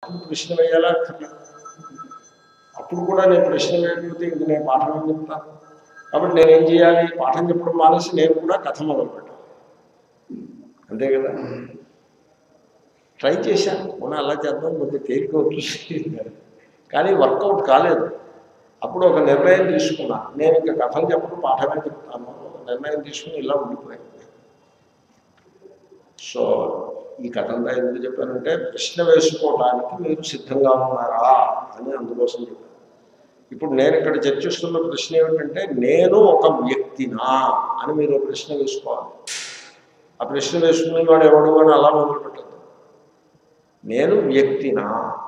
అప్పుడు ప్రశ్న వేయాలా అక్కర్లేదు అప్పుడు కూడా నేను ప్రశ్న వేయకపోతే ఇంక నేను పాఠం ఏం చెప్తాను కాబట్టి నేనేం చేయాలి పాఠం చెప్పడం మానేసి నేను కూడా కథ మొదలు పెట్టాలి అంతే కదా ట్రై చేశాను మొన్న అలా చేద్దాం కొద్దిగా తేలిక వచ్చేసి కానీ వర్కౌట్ కాలేదు అప్పుడు ఒక నిర్ణయం తీసుకున్నా నేను ఇంకా కథలు చెప్పడం పాఠమే చెప్తాను ఒక నిర్ణయం తీసుకుని ఇలా ఉండిపోయాను సో ఈ కథ అంతా ఎందుకు చెప్పానంటే ప్రశ్న వేసుకోవడానికి మీరు సిద్ధంగా ఉన్నారా అని అందుకోసం చెప్పాను ఇప్పుడు నేను ఇక్కడ చర్చిస్తున్న ప్రశ్న ఏమిటంటే నేను ఒక వ్యక్తినా అని మీరు ఒక ప్రశ్న వేసుకోవాలి ఆ ప్రశ్న వేసుకునే వాడు ఎవడు అని అలా మొదలు పెట్టద్దు నేను వ్యక్తినా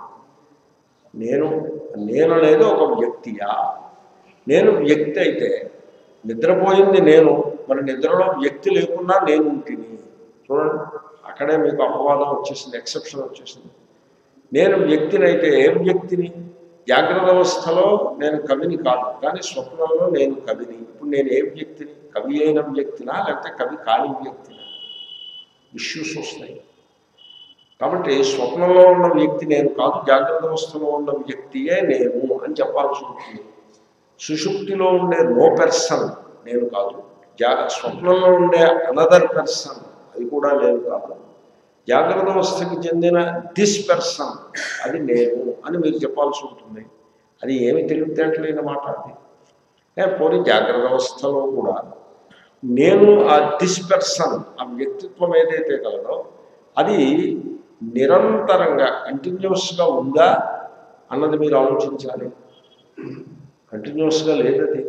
నేను నేను అనేది ఒక వ్యక్తియా నేను వ్యక్తి అయితే నిద్రపోయింది నేను మరి నిద్రలో వ్యక్తి లేకున్నా నేను ఉంటుంది చూడండి అక్కడే మీకు అపవాదం వచ్చేసింది ఎక్సెప్షన్ వచ్చేసింది నేను వ్యక్తినైతే ఏం వ్యక్తిని జాగ్రత్త అవస్థలో నేను కవిని కాదు కానీ స్వప్నంలో నేను కవిని ఇప్పుడు నేను ఏ వ్యక్తిని కవి అయిన వ్యక్తినా లేకపోతే కవి కాని వ్యక్తినా ఇష్యూస్ వస్తాయి కాబట్టి స్వప్నంలో ఉన్న వ్యక్తి నేను కాదు జాగ్రత్త అవస్థలో ఉన్న వ్యక్తియే నేను అని చెప్పాల్సి ఉంటుంది సుషుప్తిలో ఉండే నో పెర్సన్ నేను కాదు జా స్వప్నంలో ఉండే అనదర్ పెర్సన్ అది కూడా నేను కాదు జాగ్రత్త అవస్థకి చెందిన దిస్ పెర్సన్ అది నేను అని మీరు చెప్పాల్సి ఉంటుంది అది ఏమి తెలివితేటలేని మాట అది ఏ, పోనీ జాగ్రత్త అవస్థలో కూడా నేను ఆ దిస్ పెర్సన్ ఆ వ్యక్తిత్వం ఏదైతే కలదో అది నిరంతరంగా కంటిన్యూస్గా ఉందా అన్నది మీరు ఆలోచించాలి కంటిన్యూస్గా లేదది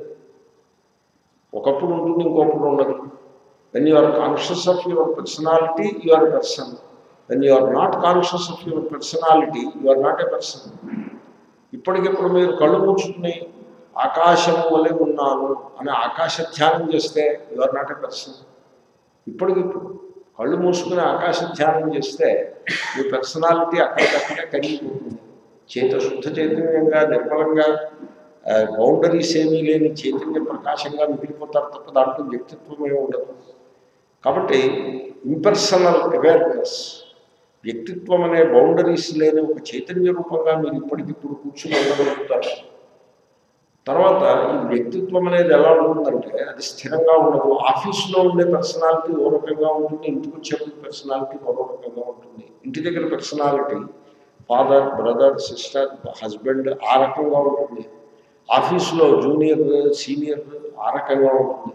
ఒకప్పుడు ఉంటుంది ఇంకొకప్పుడు ఉండదు when you are conscious of your personality you are person when you are not conscious of your personality you are not a person ఇప్పటికిప్పుడు మీరు కళ్ళు మూసుకుని ఆకాశం వలె ఉన్నాను అని ఆకాశ ధ్యానం చేస్తే you are not a person ఇప్పటికిప్పుడు కళ్ళు మూసుకుని ఆకాశ ధ్యానం చేస్తే మీ పర్సనాలిటీ అక్కడికక్కడే కరిగిపోతుంది చేత శుద్ధ చైతన్యంగా నిర్మలంగా బౌండరీస్ ఏమీ లేని చైతన్య ప్రకాశంగా మిగిలిపోతారు తప్ప దాంట్లో వ్యక్తిత్వమే ఉండదు కాబట్టి ఇంపర్సనల్ అవేర్నెస్ వ్యక్తిత్వం అనే బౌండరీస్ లేని ఒక చైతన్య రూపంగా మీరు ఇప్పటికిప్పుడు కూర్చుని ఉండగలుగుతారు తర్వాత ఈ వ్యక్తిత్వం అనేది ఎలా ఉంటుందంటే అది స్థిరంగా ఉండదు ఆఫీస్లో ఉండే పర్సనాలిటీ ఓ రకంగా ఉంటుంది ఇంటికి వచ్చేప్పుడు పర్సనాలిటీ మరో రకంగా ఉంటుంది ఇంటి దగ్గర personality father brother sister husband ఆ రకంగా ఉంటుంది ఆఫీస్లో జూనియర్ సీనియర్ ఆ రకంగా ఉంటుంది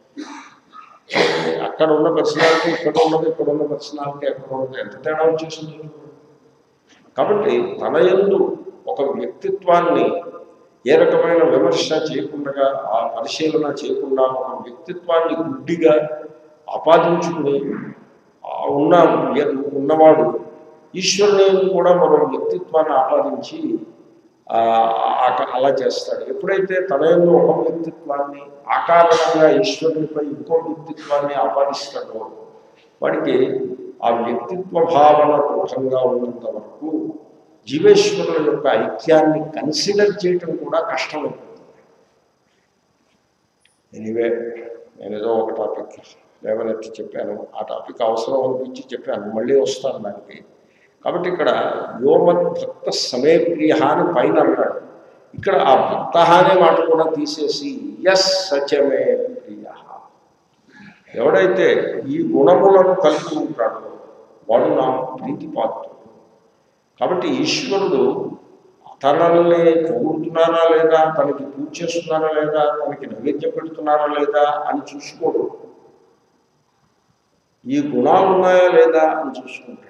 అక్కడ ఉన్న పర్సనాలిటీ ఇక్కడ ఉన్నది ఇక్కడ ఉన్న పర్సనాలిటీ అక్కడ ఉన్నది ఎంత తేడా వచ్చేసింది చూడండి. కాబట్టి తన యందు ఒక వ్యక్తిత్వాన్ని ఏ రకమైన విమర్శ చేయకుండా ఆ పరిశీలన చేయకుండా ఒక వ్యక్తిత్వాన్ని గుడ్డిగా ఆపాదించుకుని ఆ ఉన్న వ్య- ఉన్నవాడు ఈశ్వరుని కూడా మరో వ్యక్తిత్వాన్ని ఆపాదించి ఆ, ఆ- అలా చేస్తాడు ఎప్పుడైతే తన యందు ఒక వ్యక్తిత్వాన్ని ఆకారణంగా ఈశ్వరునిపై ఇంకో వ్యక్తిత్వాన్ని ఆపాదిస్తాడో వాడికి ఆ వ్యక్తిత్వ భావన దృఢంగా ఉన్నంత వరకు జీవేశ్వరుల యొక్క ఐక్యాన్ని కన్సిడర్ చేయటం కూడా కష్టమైపోతుంది ఎనీవే నేను ఏదో ఒక టాపిక్ లేవనెత్తి చెప్పాను ఆ టాపిక్ అవసరం అనిపించి చెప్పాను మళ్ళీ వస్తాను దానికి కాబట్టి ఇక్కడ యోమత్ భక్త సమే ప్రియ అని పైన అన్నాడు ఇక్కడ ఆ భక్త అనే మాట కూడా తీసేసి ఎస్ సచమే ప్రియ ఎవడైతే ఈ గుణములను కలిగి ఉంటాడో వాడు నా ప్రీతి పాత్రుడు కాబట్టి ఈశ్వరుడు తనల్ని పొగుడుతున్నారా లేదా తనకి పూజ చేస్తున్నారా లేదా తనకి నైవేద్యం పెడుతున్నారా లేదా అని చూసుకోడు ఈ గుణాలు ఉన్నాయా లేదా అని చూసుకుంటాడు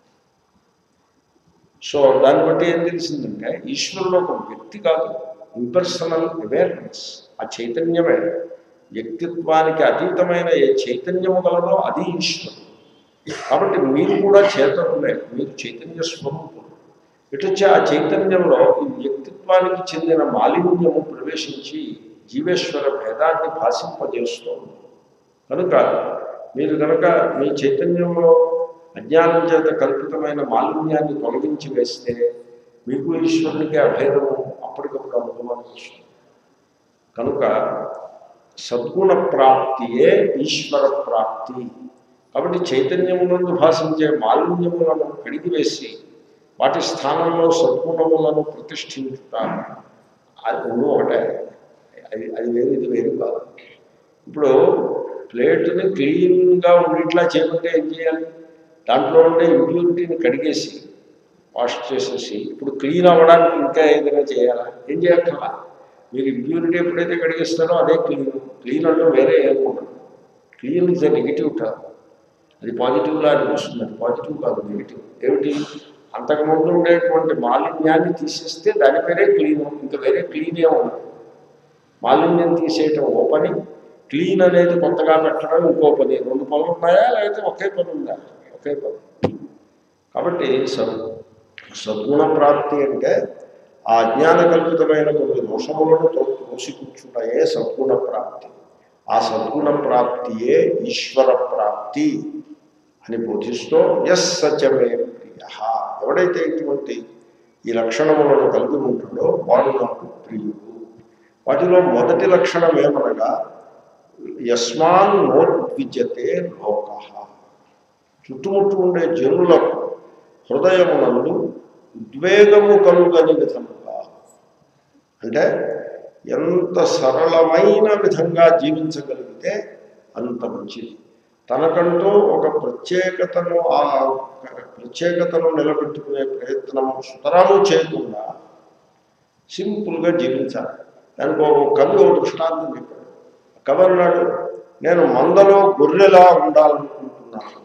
సో దాన్ని బట్టి ఏం తెలిసిందంటే ఈశ్వరుడు ఒక వ్యక్తి కాదు ఇంపర్సనల్ అవేర్నెస్ ఆ చైతన్యమే వ్యక్తిత్వానికి అతీతమైన ఏ చైతన్యము గలదో అది ఈశ్వరుడు కాబట్టి మీరు కూడా చేతనులే మీరు చైతన్య స్వరూపులు ఇటొచ్చి ఆ చైతన్యంలో ఈ వ్యక్తిత్వానికి చెందిన మాలిన్యము ప్రవేశించి జీవేశ్వర భేదాన్ని భాషింపజేస్తోంది కనుక మీరు కనుక మీ చైతన్యంలో అజ్ఞానం చేత కల్పితమైన మాలిన్యాన్ని తొలగించి వేస్తే మీకు ఈశ్వరునికి అభేదము అప్పటికప్పుడు అనుభవానికి వస్తుంది కనుక సద్గుణ ప్రాప్తియే ఈశ్వర ప్రాప్తి కాబట్టి చైతన్యమునందు భాషించే మాలిన్యములను కడిగివేసి వాటి స్థానంలో సద్గుణములను ప్రతిష్ఠించుట అది రెండు ఒకటే అది అది వేరు ఇది వేరు కాదు ఇప్పుడు ప్లేట్ని క్లీన్గా ఉండేట్లా చేయమంటే ఏం చేయాలి దాంట్లో ఉండే ఇంప్యూరిటీని కడిగేసి వాష్ చేసేసి ఇప్పుడు క్లీన్ అవ్వడానికి ఇంకా ఏదైనా చేయాలా ఏం చేయక్కర్లా మీరు ఇంప్యూరిటీ ఎప్పుడైతే కడిగిస్తారో అదే క్లీన్ క్లీన్ అంటే వేరే ఏం ఉండదు clean is a negative term అది పాజిటివ్లా అనిపిస్తుంది అది పాజిటివ్ కాదు నెగిటివ్ ఏమిటి అంతకుముందు ఉండేటువంటి మాలిన్యాన్ని తీసేస్తే దాని పేరే క్లీన్ ఇంకా వేరే క్లీనే ఉండదు మాలిన్యం తీసేయటం ఓ పని క్లీన్ అనేది కొత్తగా పెట్టడం ఇంకో పని రెండు పనులు ఉన్నాయా లేకపోతే ఒకే పని ఉందా ఒకే పని కాబట్టి సద్ సద్గుణ ప్రాప్తి అంటే ఆ అజ్ఞాన కల్పితమైన కొన్ని దోషములను తో- తోసిపుచ్చుటయే సద్గుణ ప్రాప్తి ఆ సద్గుణ ప్రాప్తియే ఈశ్వర ప్రాప్తి అని బోధిస్తూ ఎస్ సత్యమే ప్రియ ఎవడైతే ఇటువంటి ఈ లక్షణములను కలిగి ఉంటాడో వాడు నాకు ప్రియుడు వాటిలో మొదటి లక్షణం ఏమనగా యస్మాన్ నోద్విజతే లోక చుట్టుముట్టు ఉండే జనులకు హృదయమునందు ఉద్వేగము కలుగని విధముగా అంటే ఎంత సరళమైన విధంగా జీవించగలిగితే అంత మంచిది తనకంటూ ఒక ప్రత్యేకతను ఆ ప్రత్యేకతను నిలబెట్టుకునే ప్రయత్నం సుతరాము చేయకుండా సింపుల్గా జీవించాలి దానికి ఒక కవి ఒక దృష్టాంతం చెప్పాడు కవి అన్నాడు నేను మందలో గొర్రెలా ఉండాలనుకుంటున్నాను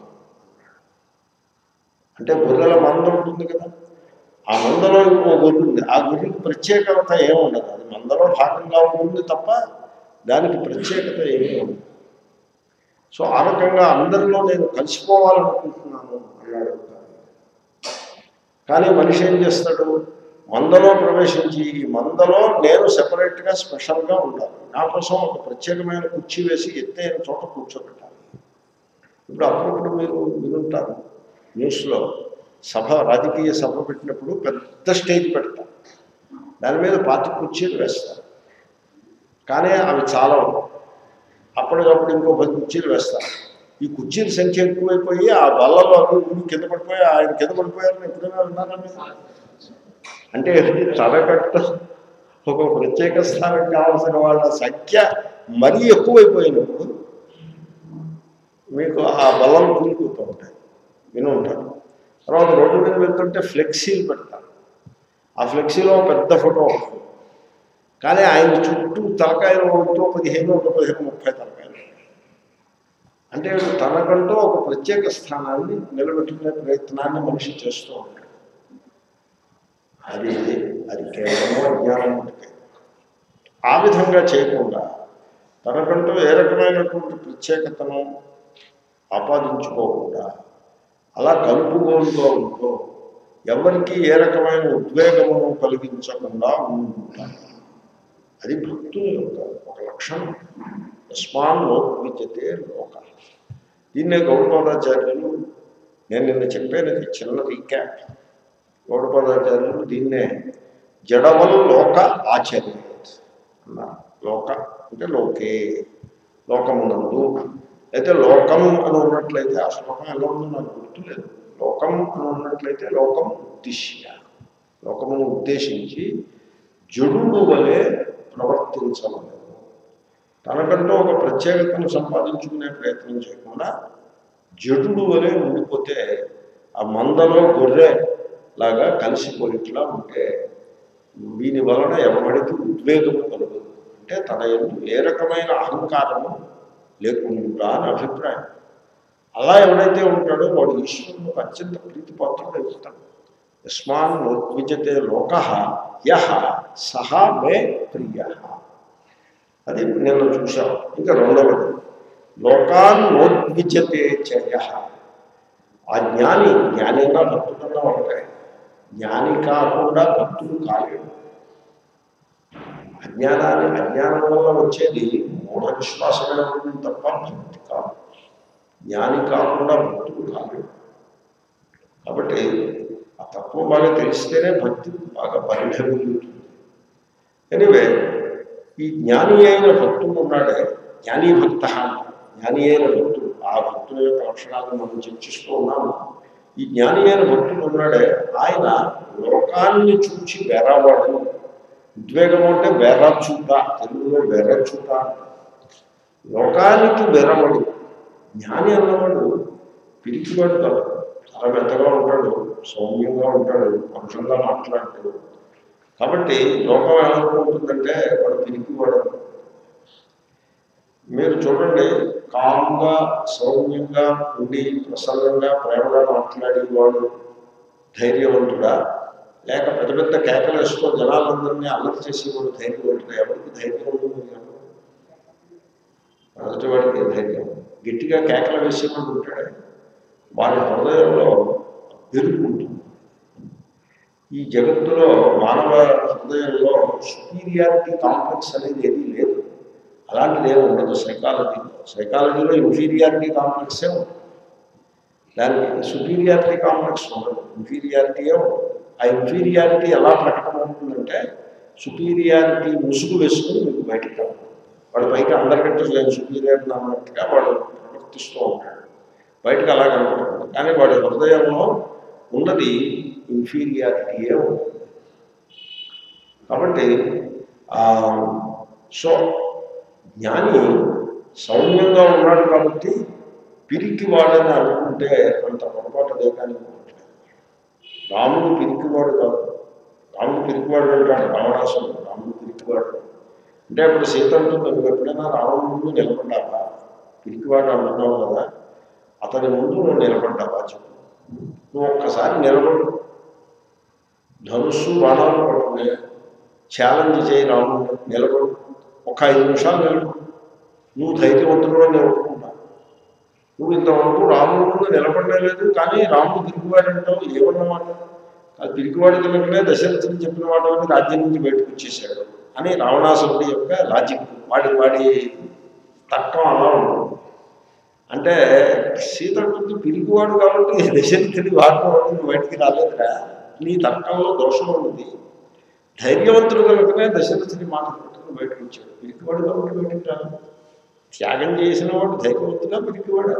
అంటే గొర్రెల మంద ఉంటుంది కదా ఆ మందలో ఇంకో గొర్రె ఉంది ఆ గొర్రెకి ప్రత్యేకత ఏముండదు అది మందలో భాగంగా ఉంటుంది తప్ప దానికి ప్రత్యేకత ఏమీ ఉండదు సో ఆ రకంగా అందరిలో నేను కలిసిపోవాలనుకుంటున్నాను అన్నాడు కవి. కానీ మనిషి ఏం చేస్తాడు మందలో ప్రవేశించి ఈ మందలో నేను సెపరేట్గా స్పెషల్గా ఉండాలి నా కోసం ఒక ప్రత్యేకమైన కుర్చీ వేసి ఎత్తైన చోట కూర్చోబెట్టాలి ఇప్పుడు అప్పుడప్పుడు మీరు వినుంటారు న్యూస్లో సభ రాజకీయ సభ పెట్టినప్పుడు పెద్ద స్టేజ్ పెడతారు దాని మీద పాతి కుర్చీలు వేస్తారు కానీ అవి చాలా అప్పటికప్పుడు ఇంకో పది కుర్చీలు వేస్తారు ఈ కుర్చీల సంఖ్య ఎక్కువైపోయి ఆ బల్లలో అవి ఊరి కింద పడిపోయి ఆయన కింద పడిపోయారని ఎప్పుడైనా విన్నారా మీరు అంటే తనకట్ట ఒక ప్రత్యేక స్థానం కావాల్సిన వాళ్ళ సంఖ్య మరీ ఎక్కువైపోయినప్పుడు మీకు ఆ బలం కూలిపోతూ ఉంటాయి విని ఉంటారు తర్వాత రోడ్డు మీద వెళ్తుంటే ఫ్లెక్సీలు పెడతారు ఆ ఫ్లెక్సీలో పెద్ద ఫోటో ఉంటుంది కానీ ఆయన చుట్టూ తలకాయలు ఒకటో పదిహేను ఒక పదిహేను ముప్పై తలకాయలు అంటే తనకంటూ ఒక ప్రత్యేక స్థానాన్ని నిలబెట్టుకునే ప్రయత్నాన్ని మనిషి చేస్తూ ఉంటాడు అది అది కేవలం అజ్ఞానం మటుకే ఆ విధంగా చేయకుండా తనకంటూ ఏ రకమైనటువంటి ప్రత్యేకతను ఆపాదించుకోకుండా అలా కలుపుగోలుగా ఉంటూ ఎవరికి ఏ రకమైన ఉద్వేగమును కలిగించకుండా ఉంటారు అది భక్తుల యొక్క ఒక లక్షణం యస్మాన్ లోకవిద్యతే లోక దీన్నే గౌడపాదాచార్యులు నేను నిన్న చెప్పాను చిన్న రీక్యాప్ గౌడపాదాచార్యులు దీన్నే జడవల్ లోక ఆచర్యత్ అన్నారు లోక అంటే లోకే లోకమునందు అయితే లోకం అని ఉన్నట్లయితే ఆ శ్లోకం ఎలా ఉందో నాకు గుర్తులేదు లోకం అని ఉన్నట్లయితే లోకం ఉద్దేశ్య లోకమును ఉద్దేశించి జడుడు వలె ప్రవర్తించలేదు తనకంటూ ఒక ప్రత్యేకతను సంపాదించుకునే ప్రయత్నం చేయకుండా జడుడు వలె ఉండిపోతే ఆ మందలో గొర్రె లాగా కలిసిపోయిట్లా ఉంటే వీని వలన ఎవరికి ఉద్వేగము కలగదు అంటే తన ఎందు ఏ రకమైన అహంకారము లేకుండా అని అభిప్రాయం అలా ఎవడైతే ఉంటాడో వాడు ఈశ్వరునికి అత్యంత ప్రీతిపాత్రుడు అవుతాడు యస్మాన్ నోద్విజతే లోక యహ సహ మే ప్రియ అది నిన్న చూసాం ఇంకా రెండవది లోకాన్ నోద్విజతే చయ ఆ జ్ఞాని జ్ఞానిగా భక్తుడన్నా ఒకటే జ్ఞాని కాకుండా భక్తుడు కాలేడు అజ్ఞానాన్ని అజ్ఞానం వల్ల వచ్చేది మూఢ విశ్వాసమే ఉంటుంది తప్ప భక్తి కాదు జ్ఞాని కాకుండా భక్తుడు కాలేడు కాబట్టి ఆ తత్వం బాగా తెలిస్తేనే భక్తి బాగా పరిణమిల్లుతుంది ఎనివే ఈ జ్ఞాని అయిన భక్తుడు ఉన్నాడే జ్ఞాని భక్త జ్ఞాని అయిన భక్తుడు ఆ భక్తుల యొక్క లక్షణాలను మనం చర్చిస్తూ ఉన్నాము ఈ జ్ఞాని అయిన భక్తుడు ఉన్నాడే ఆయన లోకాన్ని చూచి బెరవాడు ఉద్వేగం అంటే బెర్రచూట తెలుగులో బెర్రచూట లోకానికి బెరవడు జ్ఞాని అన్నవాడు పిరికివాడు కాదు చాలా మెత్తగా ఉంటాడు సౌమ్యంగా ఉంటాడు పరుషంగా మాట్లాడతాడు కాబట్టి లోకం ఏమనుకుంటుందంటే వాడు పిరికివాడు మీరు చూడండి కామ్గా సౌమ్యంగా ఉండి ప్రసన్నంగా ప్రేమగా మాట్లాడేవాడు ధైర్యవంతుడా లేక పెద్ద పెద్ద కేకలు వేసుకో జనాలందరినీ అల్లరి చేసేవాడు ధైర్యవంతుడా ఎవరికి ధైర్యం ఉంటుంది మొదటి వాడికి ధైర్యం గట్టిగా కేకలు వేసేవాడు ఉంటాడే వాడి హృదయంలో పెరుగు ఉంటుంది ఈ జగత్తులో మానవ హృదయంలో సుపీరియారిటీ కాంప్లెక్స్ అనేది ఏదీ లేదు అలాంటిది ఏమి ఉండదు సైకాలజీలో సైకాలజీలో ఇన్ఫీరియారిటీ కాంప్లెక్సే ఉంటుంది దానికి సుపీరియారిటీ కాంప్లెక్స్ ఉండదు ఇన్ఫీరియారిటీయే ఉండదు ఆ ఇన్ఫీరియారిటీ ఎలా ప్రకటమవుతుందంటే సుపీరియారిటీ ముసుగు వేసుకుని మీకు బయటికి రావాలి వాడు పైకి అందరికంటే నేను సుపీరియర్ అన్నట్టుగా వాడు ప్రవర్తిస్తూ ఉంటాడు బయటకు అలా కనపడుతుంది కానీ వాడి హృదయంలో ఉన్నది ఇన్ఫీరియారిటీయే ఉంటుంది కాబట్టి ఆ, సో జ్ఞాని సౌమ్యంగా ఉన్నాడు కాబట్టి పిరికి వాడని అనుకుంటే అంత పొరపాటు దేకానికి పోవట్లేదు రాముడు పిరికివాడు కాదు రాముడు పిరికివాడు అంటాడు రావణాసుడు రాముడు పిరికివాడు అంటే అప్పుడు సీత అంటుంది నువ్వు ఎప్పుడైనా రావణుడి ముందు నిలబడ్డావా పిరికివాడు అంటున్నావు కదా అతని ముందు నువ్వు నిలబడ్డావా చెప్పు నువ్వు ఒక్కసారి నిలబడు ధనుస్సు బాణాలు పట్టుకునే ఛాలెంజ్ చేయి రాముడు నిలబడు ఒక ఐదు నిమిషాలు నిలబడు నువ్వు ధైర్యవంతుడు అని నేను ఒప్పుకుంటా నువ్వు ఇంతవరకు రాముడి ముందు నిలబడలేదు కానీ రాముడు పిరికివాడంటావు ఏమన్నమాట ఆ పిరికివాడి కనుకనే దశరథుని చెప్పిన వాడు అని రాజ్యం నుంచి బయటకు వచ్చేసాడు అని రావణాసురుడి యొక్క లాజిక్ వాడి వాడి తర్కం అలా ఉంటుంది అంటే సీత గురించి పిరికివాడు కాబట్టి దశరథుడి వాడుకోవడం బయటికి రాలేదురా నీ తర్కంలో దోషం ఉంది ధైర్యవంతుడు కనుకనే దశరథుడి మాట పట్టుకుని బయటకు వచ్చాడు పిరికివాడు కాబట్టి బయటకు రాలేదు త్యాగం చేసిన వాడు ధైర్యవంతుగా పిరికివాడా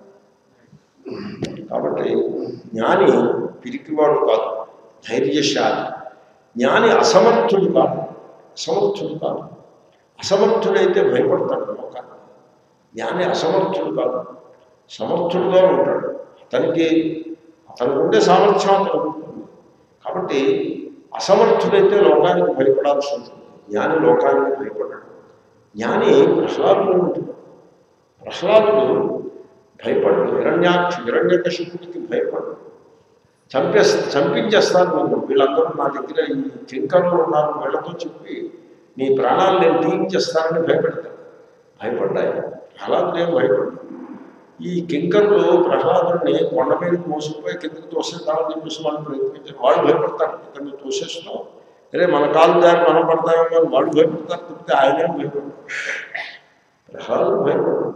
కాబట్టి జ్ఞాని పిరికివాడు కాదు ధైర్యశాలి జ్ఞాని అసమర్థుడు కాదు అసమర్థుడు కాదు అసమర్థుడైతే భయపడతాడు లోకాన్ని జ్ఞాని అసమర్థుడు కాదు సమర్థుడుగా ఉంటాడు అతనికి అతనికి ఉండే సామర్థ్యం అతనికి ఉంటుంది కాబట్టి అసమర్థుడైతే లోకానికి భయపడాల్సి ఉంటుంది జ్ఞాని లోకానికి భయపడ్డాడు జ్ఞాని ప్రహ్లాదుడు ఉంటుంది ప్రహ్లాదుడు భయపడ్డు హిరణ్యాక్షి హిరణ్యకశిపుడికి భయపడ్డు చంపేస్ చంపించేస్తాను నేను వీళ్ళందరూ నా దగ్గర ఈ కింకర్లు ఉన్నారు వీళ్ళతో చెప్పి నీ ప్రాణాలు నేను తీయించేస్తానని భయపెడతాను భయపడ్డాయి ప్రహ్లాదుడు ఏం భయపడ్డాడు ఈ కింకర్లు ప్రహ్లాదుడిని కొండ మీదకి మోసుకుపోయి కిందకి తోసేద్దామని చెప్పేసి వాళ్ళు ప్రయత్నించారు వాళ్ళు భయపడతారు ఇక్కడిని తోసేస్తాం అరే మన కాలు దారి మనం పడతామేమో అని వాళ్ళు భయపడతారు తప్పితే ఆయనే భయపడతారు ప్రహ్లాదుడు భయపడ్డాడు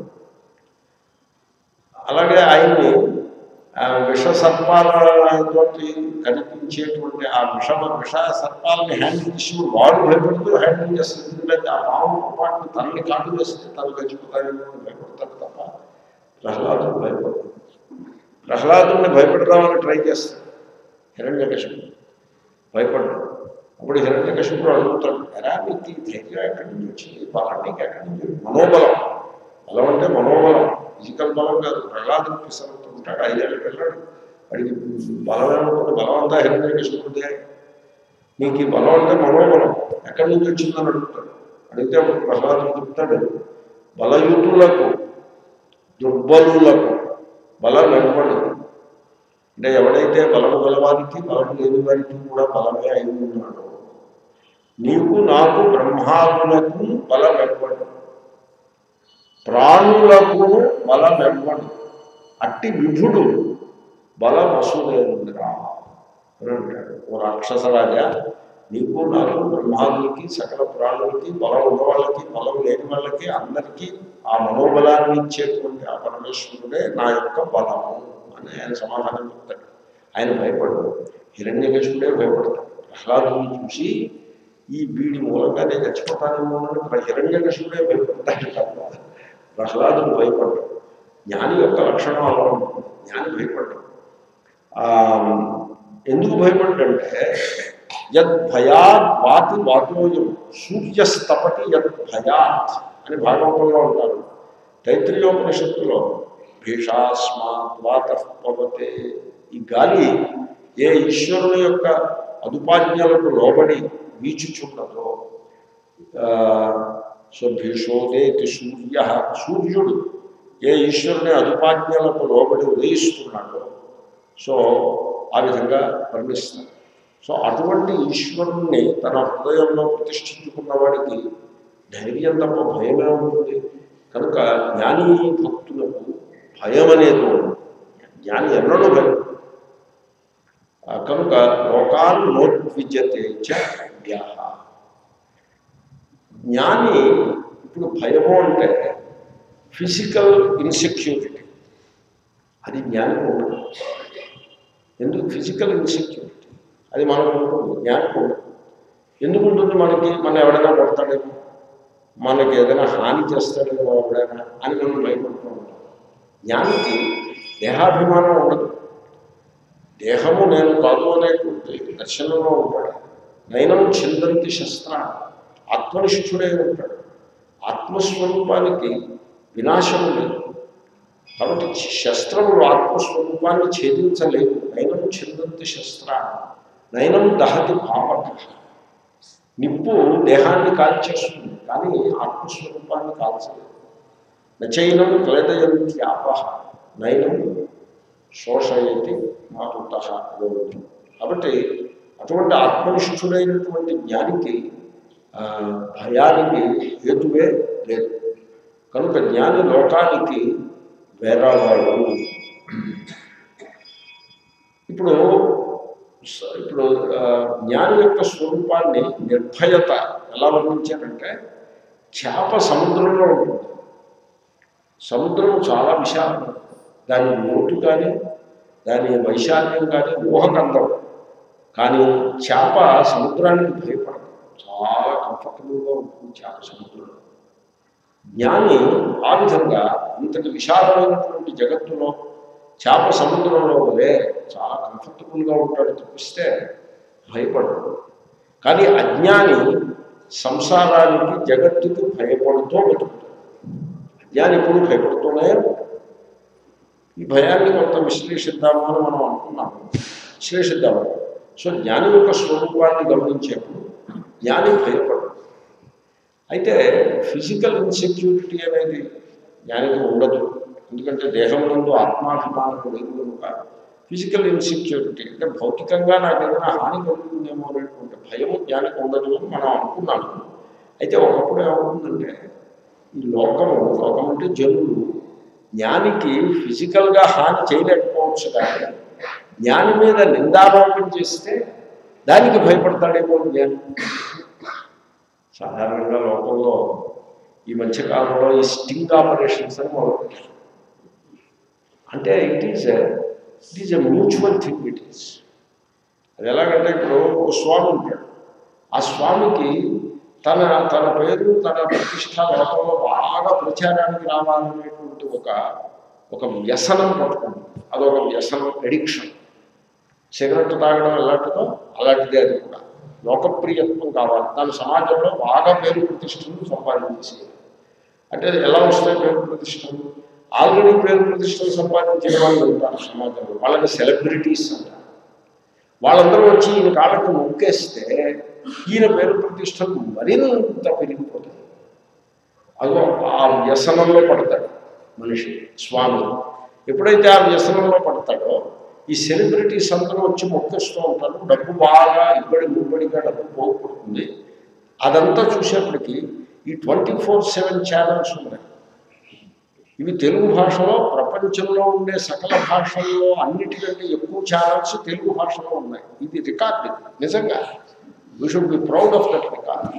అలాగే ఆయన్ని ఆ విష సర్పాలతో కనిపించేటువంటి ఆ విషమ విష సర్పాలని హ్యాండిల్ చేసి వాడు భయపడుతూ హ్యాండిల్ చేస్తుంది ఎందుకంటే ఆ పాము పాటు తనని కాటు చేస్తే తను గచ్చిపోతాడేమో అని భయపడతాడు తప్ప ప్రహ్లాదుడు భయపడతాడు ప్రహ్లాదుని భయపెడదామని ట్రై చేస్తాడు హిరణ్యకశిపుడు భయపడ్డాడు అప్పుడు హిరణ్యకశిపుడు అడుగుతాడు ఎరా మీకు ఈ ధైర్యం ఎక్కడి నుంచి వచ్చింది బలం నీకు ఎక్కడి నుంచి వచ్చింది?" మనోబలం బలం అంటే మనోబలం ఫిజికల్ బలం కాదు ప్రహ్లాదుడు పిసరంతో ఉంటాడు ఐదేళ్ళు పిల్లాడు వాడికి బలం ఏమవుతుంది బలం అంతా హిరణ్యకశిపుడిదే నీకు ఈ బలం అంటే మనోబలం ఎక్కడి నుంచి వచ్చిందని అడుగుతాడు అడిగితే అప్పుడు ప్రహ్లాదుడు చెప్తాడు బలయుతులకు దుర్బలులకు బలం వెంబడదు అంటే ఎవడైతే బలము గలవారికి బలము లేని వారికి కూడా బలమే అయి ఉన్నాడు నీకు నాకు బ్రహ్మాదులకు బలం వెంబడు ప్రాణులకు బలం వెంబడు అట్టి విభుడు బలం వసూలేనురా అని అంటాడు ఓ రాక్షస రాజా నీకు నాకు బ్రహ్మాదులకి సకల ప్రాణులకి బలం ఉన్న వాళ్ళకి బలం లేని వాళ్ళకి అందరికీ ఆ మనోబలాన్ని ఇచ్చేటువంటి ఆ పరమేశ్వరుడే నా యొక్క బలము అని ఆయన సమాధానం చెప్తాడు ఆయన భయపడడు హిరణ్యకశుడే భయపడతాడు ప్రహ్లాదుని చూసి ఈ వీడి మూలంగానే చచ్చిపోతానేమో అని హిరణ్యకశుడే భయపడతాడు తప్ప ప్రహ్లాదుడు భయపడ్డాడు జ్ఞాని యొక్క లక్షణం అలా ఉంటుంది జ్ఞాని భయపడ్డాడు ఆ, ఎందుకు భయపడ్డంటే యద్ భయాత్ వాతి వాతోయం సూర్యస్తపతి యద్ భయాత్ అని భాగవతంలో ఉంటారు తైత్రీయోపనిషత్తులో భీషాస్మాత్ వాత పవతే ఈ గాలి ఏ ఈశ్వరుని యొక్క అదుపాజ్ఞలకు లోబడి వీచుచున్నదో ఆ, సో భీషోదేతి సూర్య సూర్యుడు ఏ ఈశ్వరుని అదుపాజ్ఞలకు లోబడి ఉదయిస్తున్నాడో సో ఆ విధంగా వర్ణిస్తారు సో అటువంటి ఈశ్వరుణ్ణి తన హృదయంలో ప్రతిష్ఠించుకున్న వాడికి ధైర్యం తప్ప భయమే ఉంటుంది కనుక జ్ఞాని భక్తులకు భయం అనేది ఉండదు జ్ఞాని ఎన్నడూ భయం ఆ కనుక లోకాలు నోద్విద్యతే చ వ్యాహ జ్ఞాని ఇప్పుడు భయము అంటే ఫిజికల్ ఇన్సెక్యూరిటీ అది జ్ఞానికి ఉండదు ఎందుకు ఫిజికల్ ఇన్సెక్యూరిటీ అది మనకు ఉంటుంది జ్ఞానికి ఉండదు ఎందుకు ఉంటుంది మనకి మనం ఎవడైనా కొడతాడేమో మనకి ఏదైనా హాని చేస్తాడేమో ఎవడైనా అని మనం భయపడుతూ ఉంటాం జ్ఞానికి దేహాభిమానం ఉండదు దేహము నేను కాదు అనేటువంటి దర్శనంలో ఉంటాడు నయనం చిందంతి శస్త్ర ఆత్మనిష్ఠుడే ఉంటాడు ఆత్మస్వరూపానికి వినాశము లేదు కాబట్టి శస్త్రములు ఆత్మస్వరూపాన్ని ఛేదించలేవు నయనం చిందంతి శస్త్ర నయనం దహతి పాపక నిప్పు దేహాన్ని కాల్చేస్తుంది కానీ ఆత్మస్వరూపాన్ని కాల్చలేదు నచైనం క్లేదయంతి ఆపహ నయనం శోషయతి మారుత కాబట్టి అటువంటి ఆత్మనిష్ఠుడైనటువంటి జ్ఞానికి ఆ, భయానికి హేతువే లేదు కనుక జ్ఞాని లోకానికి వేరేవాడు ఇప్పుడు స- ఇప్పుడు ఆ, జ్ఞాని యొక్క స్వరూపాన్ని నిర్భయత ఎలా వర్ణించారంటే చేప సముద్రంలో ఉంటుంది సముద్రం చాలా విశాలం దాని లోటు కానీ దాని వైశాల్యం కానీ ఊహకందం కానీ చేప సముద్రానికి భయపడదు చాలా కంఫర్టబుల్గా ఉంటుంది చేప సముద్రంలో జ్ఞాని ఆ విధంగా ఇంతటి విశాలమైనటువంటి జగత్తులో చేప సముద్రంలో వలె చాలా కంఫర్టబుల్గా ఉంటాడు తప్పిస్తే భయపడడు కానీ అజ్ఞాని సంసారానికి జగత్తుకి భయపడుతూ బతుకుతాడు అజ్ఞాని ఎప్పుడు భయపడుతూనే ఉంటాడు. ఈ భయాన్ని కొంత విశ్లేషిద్దాము అని మనం అనుకున్నాము విశ్లేషిద్దాము సో జ్ఞాని యొక్క స్వరూపాన్ని గమనించేప్పుడు జ్ఞాని భయపడదు అయితే ఫిజికల్ ఇన్సెక్యూరిటీ అనేది జ్ఞానికి ఉండదు ఎందుకంటే దేహం నందు ఆత్మాభిమానం లేదు కనుక ఫిజికల్ ఇన్సెక్యూరిటీ అంటే భౌతికంగా నాకు ఏదైనా హాని కలుగుతుందేమో అనేటువంటి భయం జ్ఞానికి ఉండదు అని మనం అనుకున్నాము అయితే ఒకప్పుడు ఏమవుతుందంటే ఈ లోకము లోకం అంటే జనులు జ్ఞానికి ఫిజికల్గా హాని చేయలేకపోవచ్చు కానీ జ్ఞాని మీద నిందారోపణ చేస్తే దానికి భయపడతాడేమో జ్ఞాని సాధారణంగా లోకంలో ఈ మధ్యకాలంలో ఈ స్టింగ్ ఆపరేషన్స్ అని మొదలుపెట్టారు అంటే it is it is a mutual thing it is అది ఎలాగంటే ఇప్పుడు ఒక స్వామి ఉంటాడు ఆ స్వామికి తన తన పేరు తన ప్రతిష్ట లోకంలో బాగా ప్రచారానికి రావాలనేటువంటి ఒక ఒక వ్యసనం పట్టుకుంటుంది అదొక వ్యసనం ఎడిక్షన్ సిగరెట్ తాగడం ఎలాంటిదో అలాంటిదే అది కూడా లోకప్రియత్వం కావాలి దాని సమాజంలో బాగా పేరు ప్రతిష్టలు సంపాదించేసి అంటే ఎలా వస్తాయి పేరు ప్రతిష్టలు ఆల్రెడీ పేరు ప్రతిష్టలు సంపాదించిన వాళ్ళు ఉంటారు సమాజంలో వాళ్ళని సెలబ్రిటీస్ అంటారు వాళ్ళందరూ వచ్చి ఈయన కాళ్ళకి మొక్కేస్తే ఈయన పేరు ప్రతిష్టలు మరింత పెరిగిపోతాయి అదో ఆ వ్యసనంలో పడతాడు మనిషి స్వామి ఎప్పుడైతే ఆ వ్యసనంలో పడతాడో ఈ సెలబ్రిటీస్ అందరూ వచ్చి మొక్కేస్తూ ఉంటారు డబ్బు బాగా ఇబ్బడి ముబ్బడిగా డబ్బు పోగొడుతుంది అదంతా చూసేప్పటికి ఈ ట్వంటీ ఫోర్ సెవెన్ ఛానల్స్ ఉన్నాయి ఇవి తెలుగు భాషలో ప్రపంచంలో ఉండే సకల భాషల్లో అన్నిటికంటే ఎక్కువ ఛానల్స్ తెలుగు భాషలో ఉన్నాయి ఇది రికార్డ్ ఇది నిజంగా we should be proud of that record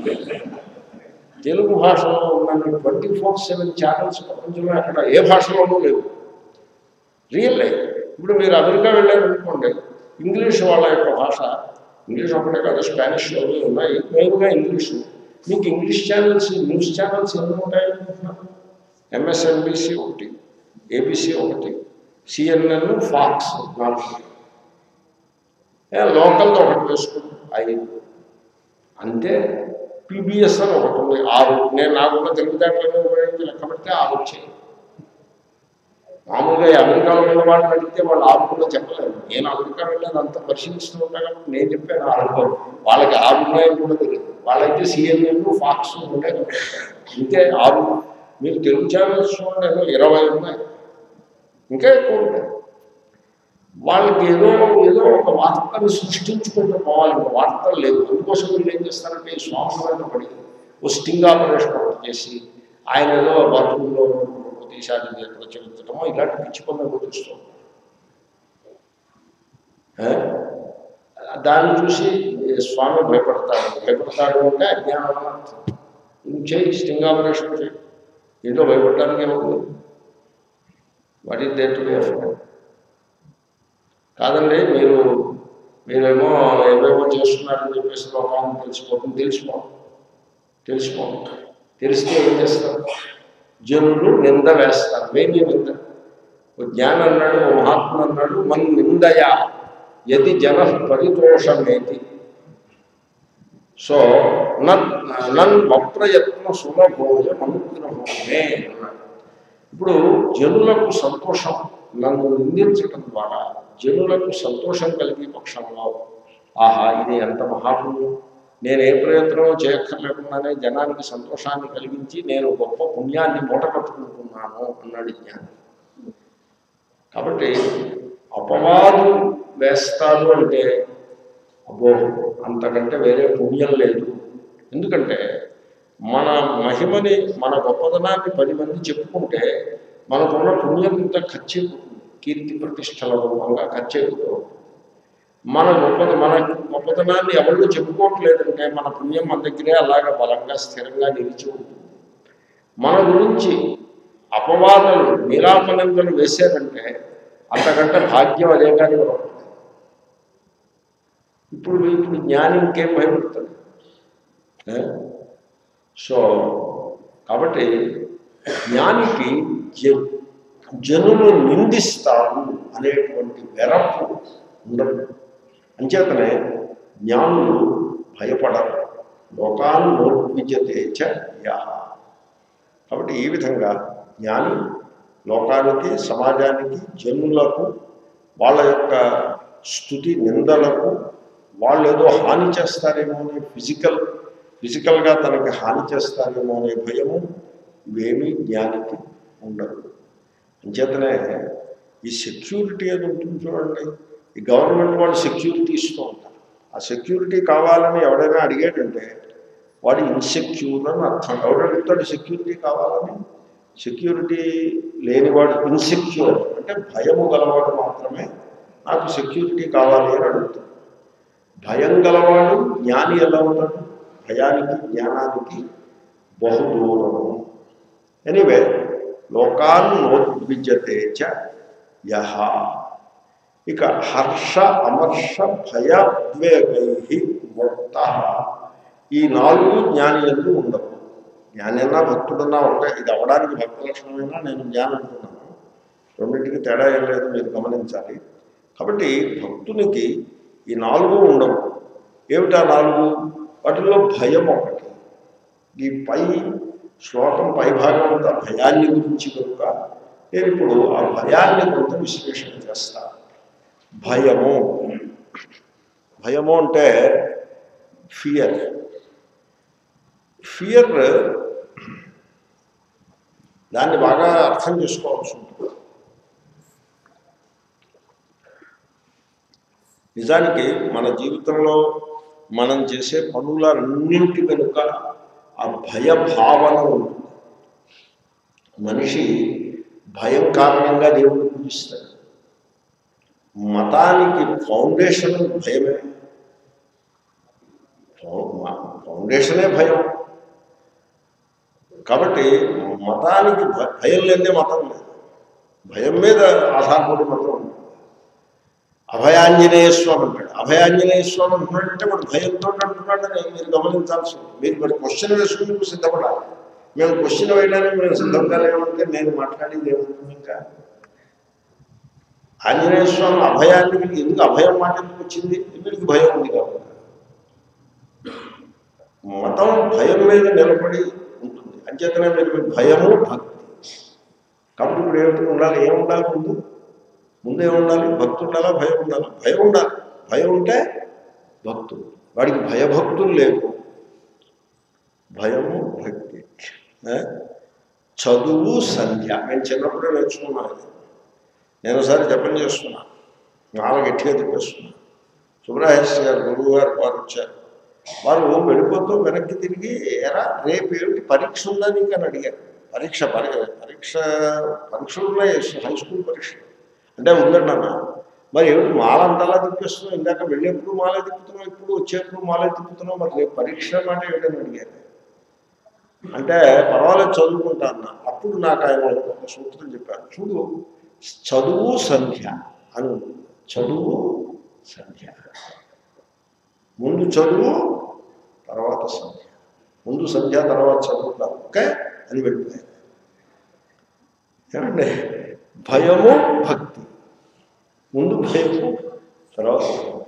Telugu భాషలో ఉన్న ట్వంటీ ఫోర్ సెవెన్ ఛానల్స్ ప్రపంచంలో అక్కడ ఏ భాషలోనూ లేవు రియల్లే ఇప్పుడు మీరు అమెరికా వెళ్ళారనుకోండి ఇంగ్లీష్ వాళ్ళ యొక్క భాష ఇంగ్లీష్ ఒకటే కాదు స్పానిష్ అవి ఉన్నాయి మెయిన్గా ఇంగ్లీషు మీకు ఇంగ్లీష్ ఛానల్స్ న్యూస్ ఛానల్స్ ఎన్ని ఉంటాయి అనుకుంటున్నారు ఎంఎస్ఎన్బిసి ఒకటి ఏబిసి ఒకటి సిఎన్ఎన్ ఫాక్స్ నాలుగు ఏ, లోకల్తో ఒకటి వేసుకుంటాం ఐదు అంతే పీబీఎస్ అని ఒకటి ఉంది ఆరు నేను నాకున్న తెలివితేటలను ఉపయోగించి లెక్క పెడితే ఆరు వచ్చాయి మామూలుగా ఈ అమెరికాలో ఉన్న వాళ్ళని అడిగితే వాళ్ళు ఆరు కూడా చెప్పలేరు నేను అమెరికా వెళ్ళేది అంత పరిశీలిస్తూ ఉంటాను కాబట్టి నేను చెప్పాను ఆరు వాళ్ళకి ఆరు ఉన్నాయని కూడా తెలియదు వాళ్ళైతే సిఎన్ఎన్ ఫాక్స్ ఉండే ఇంతే ఆరు మీరు తెలుగు ఛానల్స్ చూడండి ఏదో ఇరవై ఉన్నాయి ఇంకా ఎక్కువ ఉంటాయి వాళ్ళకి ఏదో ఏదో ఒక వార్తను సృష్టించుకుంటూ పోవాలి ఇంకా వార్తలు లేవు అందుకోసం వీళ్ళు ఏం చేస్తారంటే ఈ స్వామి పడి ఓ స్టింగ్ ఆపరేషన్ ఒకటి చేసి ఆయన ఏదో బాత్రూంలో తీసారి ప్రచురించడమో ఇలాంటి పిచ్చి పనులు చూస్తూ ఉంటారు. ఏ? దాన్ని చూసి ఈ స్వామి భయపడతాడు భయపడతాడు అంటే అజ్ఞానం అని అర్థం. నువ్వు చేయి స్టింగ్ ఆపరేషన్ చేయి ఇంట్లో భయపడడానికి ఏమవుతుంది what is there to be afraid కాదండి మీరు మీరేమో ఏవేవో చేస్తున్నారని చెప్పేసి లోకాన్ని తెలిసిపోతుంది తెలిసిపో తెలిసిపో తెలిస్తే ఏం చేస్తారు జనులు నింద వేస్తారు వేణి నింద ఓ జ్ఞానం అన్నాడు ఓ మహాత్మ అన్నాడు మన్ నిందయ యది జన పరితోషమేది సో నన్ నన్ అప్రయత్న సులభోయ అనుగ్రహమే అన్నాడు ఇప్పుడు జనులకు సంతోషం నన్ను నిందించటం ద్వారా జనులకు సంతోషం కలిగే పక్షంలో ఆహా ఇది ఎంత మహాపుణ్యం నేను ఏ ప్రయత్నం చేయక్కర్లేకుండానే జనానికి సంతోషాన్ని కలిగించి నేను గొప్ప పుణ్యాన్ని మూట కట్టుకుంటున్నాను అన్నాడు జ్ఞాని కాబట్టి అపవాదు వేస్తారు అంటే అబ్బో అంతకంటే వేరే పుణ్యం లేదు ఎందుకంటే మన మహిమని మన గొప్పదనాన్ని పది మంది చెప్పుకుంటే మనకున్న పుణ్యం ఇంత ఖర్చు అయిపోతుంది కీర్తి ప్రతిష్టల రూపంగా ఖర్చు అయిపోతుంది మన గొప్ప మన గొప్పతనాన్ని ఎవరు చెప్పుకోవట్లేదంటే మన పుణ్యం మన దగ్గరే అలాగ బలంగా స్థిరంగా నిలిచి ఉంటుంది మన గురించి అపవాదాలు నిరాపనందలు వేశారంటే అంతకంటే భాగ్యం అదే కానీ మరొకటి లేదు. ఇప్పుడు ఇప్పుడు జ్ఞాని ఇంకేం భయపడుతుంది ఏ? సో కాబట్టి జ్ఞానికి జ- జనులు నిందిస్తారు అనేటువంటి వెరపు ఉండదు అంచేతనే జ్ఞానులు భయపడరు లోకాన్ని నోర్విజతే చ యః. కాబట్టి ఈ విధంగా జ్ఞాని లోకానికి సమాజానికి జనులకు వాళ్ళ యొక్క స్థుతి నిందలకు వాళ్ళు ఏదో హాని చేస్తారేమో అనే ఫిజికల్ ఫిజికల్గా తనకి హాని చేస్తారేమో అనే భయము ఇవేమీ జ్ఞానికి ఉండదు అంచేతనే ఈ సెక్యూరిటీ అని ఉంటుంది చూడండి ఈ గవర్నమెంట్ వాళ్ళు సెక్యూరిటీ ఇస్తూ ఉంటారు ఆ సెక్యూరిటీ కావాలని ఎవడైనా అడిగేటంటే వాడు ఇన్సెక్యూర్ అని అర్థం ఎవడు అడుగుతాడు సెక్యూరిటీ కావాలని సెక్యూరిటీ లేనివాడు ఇన్సెక్యూర్ అంటే భయము గలవాడు మాత్రమే నాకు సెక్యూరిటీ కావాలి అని అడుగుతాడు భయం గలవాడు జ్ఞాని ఎలా ఉంటాడు భయానికి జ్ఞానానికి బహుదూరము ఎనీవే లోకాన్ని నోద్విజతే చ యహ ఇక హర్ష అమర్ష భయద్వేగై ముక్త ఈ నాలుగు జ్ఞాని ఎందు ఉండవు జ్ఞాని అన్నా భక్తుడన్నా ఉంటాయి ఇది అవడానికి భక్త లక్షణమైనా నేను జ్ఞానం అంటున్నాను రెండింటికి తేడా ఏం లేదు మీరు గమనించాలి కాబట్టి భక్తునికి ఈ నాలుగు ఉండవు ఏమిటా నాలుగు వాటిల్లో భయం ఒకటి ఈ పై శ్లోకం పై భాగం అంతా భయాన్ని గురించి కనుక నేను ఇప్పుడు ఆ భయాన్ని కొంత విశ్లేషణ చేస్తా భయము భయము అంటే ఫియర్ ఫియర్ దాన్ని బాగా అర్థం చేసుకోవాల్సి ఉంటుంది నిజానికి మన జీవితంలో మనం చేసే పనులన్నింటి వెనుక ఆ భయ భావన ఉంటుంది మనిషి భయం కారణంగా దేవుడిని పూజిస్తాడు మతానికి ఫౌండేషన్ భయమే ఫౌ- మ- ఫౌండేషనే భయం కాబట్టి మతానికి భ- భయం లేదే మతం లేదు భయం మీద ఆధారపడి మతం ఉంటుంది అభయాంజనేయ స్వామి అంటాడు అభయాంజనేయ స్వామి అంటున్నాడంటే వాడు భయంతో అంటున్నాడని మీరు గమనించాల్సి ఉంటుంది మీరు మరి క్వశ్చన్ వేసుకుని సిద్ధపడాలి మేము క్వశ్చన్ వేయడానికి మేము సిద్ధంగా లేమంటే నేను మాట్లాడేది ఏముంటుంది ఇంకా ఆంజనేయ స్వామి అభయాన్ని వీడికి ఎందుకు అభయం మాట ఎందుకు వచ్చింది వీడికి భయం ఉంది కాబట్టి మతం భయం మీద నిలబడి ఉంటుంది అంచేతనే మీరు భయము భక్తి కాబట్టి ఇప్పుడు ఏమిటి ఉండాలి ఏం ఉండాలి ముందు ముందు ఏముండాలి భక్తి ఉండాలా భయం ఉండాలా భయం ఉండాలి భయం ఉంటే భక్తులు వాడికి భయభక్తులు లేవు భయము భక్తి ఏ? చదువు సంధ్య నేను చిన్నప్పుడే నేర్చుకున్నాను ఇది. నేను ఒకసారి జపం చేస్తున్నా నాలుగు గట్టిగా తిప్పేస్తున్నా సుబ్రహ్మణ్య గారు గురువు గారు వారు వచ్చారు వారు వెళ్ళిపోతూ వెనక్కి తిరిగి ఎరా రేపు ఏమిటి పరీక్ష ఉందా నీకు అని అడిగారు పరీక్ష పరి పరీక్ష పరీక్షలు ఉన్నాయి హై స్కూల్ పరీక్ష అంటే ఉందండి అన్న మరి ఏమిటి మాలంతలా తిప్పేస్తున్నావు ఇందాక వెళ్ళేప్పుడు మాలే తిప్పుతున్నావు ఇప్పుడు వచ్చేప్పుడు మాలే తిప్పుతున్నావు మరి రేపు పరీక్ష అంటే ఏమిటని అడిగారు అంటే పర్వాలేదు చదువుకుంటా అన్న అప్పుడు నాకు ఆయన ఒక సూత్రం చెప్పారు చూడు చదువు సంధ్య అని ఉంది. చదువు సంధ్య ముందు చదువు తర్వాత సంధ్య ముందు సంధ్య తర్వాత చదువుతారు ఓకే అని వెళ్ళిపోయారు ఏమండి భయము భక్తి ముందు భయము తర్వాత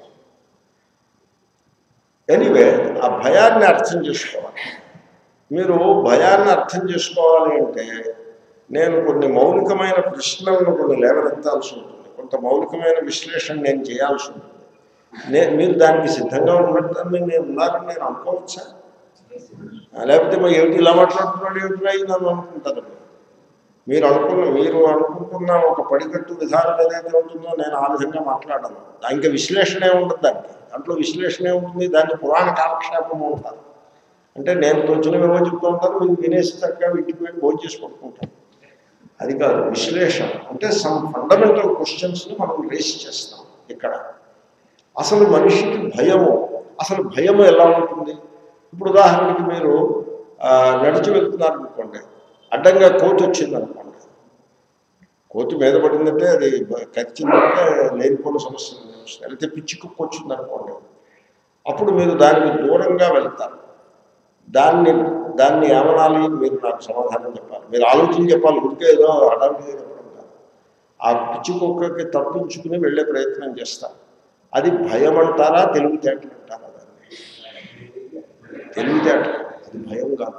ఎనీవే ఆ భయాన్ని అర్థం చేసుకోవాలి మీరు భయాన్ని అర్థం చేసుకోవాలి అంటే నేను కొన్ని మౌలికమైన ప్రశ్నలను కొన్ని లేవనెత్తాల్సి ఉంటుంది కొంత మౌలికమైన విశ్లేషణ నేను చేయాల్సి ఉంటుంది నే మీరు దానికి సిద్ధంగా ఉన్నట్టు నేను ఉన్నారని నేను అనుకోవచ్చా ఆ, లేకపోతే మరి ఏమిటి ఇలా మాట్లాడుతున్నాడు ఏమిటి అయి నన్ను అనుకుంటారు మీరు. మీరు అనుకున్న మీరు అనుకుంటున్న ఒక పడికట్టు విధానం ఏదైతే ఉంటుందో నేను ఆ విధంగా మాట్లాడను దానికి విశ్లేషణ ఏముంటుంది దానికి దాంట్లో విశ్లేషణ ఏముంటుంది దాన్ని పురాణ కాలక్షేపం ఉంటారు అంటే నేను తోచినవేమో చెప్తూ ఉంటాను మీరు వినేసి చక్కగా ఇంటికి వెళ్ళి భోజనం చేసి పడుకుంటాను అది కాదు విశ్లేషణ అంటే సమ్ ఫండమెంటల్ క్వశ్చన్స్ని మనం రేస్ చేస్తాం ఇక్కడ అసలు మనిషికి భయము అసలు భయము ఎలా ఉంటుంది ఇప్పుడు ఉదాహరణకి మీరు ఆ, నడిచి వెళ్తున్నారు అనుకోండి అడ్డంగా కోతి వచ్చింది అనుకోండి కోతి మీద పడిందంటే అది బ- కరిచిందంటే లేనిపోయిన సమస్యలు వస్తాయి లేకపోతే పిచ్చి కుక్క వచ్చింది అనుకోండి అప్పుడు మీరు దానికి దూరంగా వెళ్తారు దాన్ని దాన్ని ఏమనాలి మీరు నాకు సమాధానం చెప్పాలి మీరు ఆలోచన చెప్పాలి ఉడికే ఏదో హడావిడిగా చెప్పడం కాదు ఆ పిచ్చి కుక్కకి తప్పించుకుని వెళ్ళే ప్రయత్నం చేస్తారు అది భయం అంటారా తెలివితేటలు అంటారా దాన్ని తెలివితేటలు అది భయం కాదు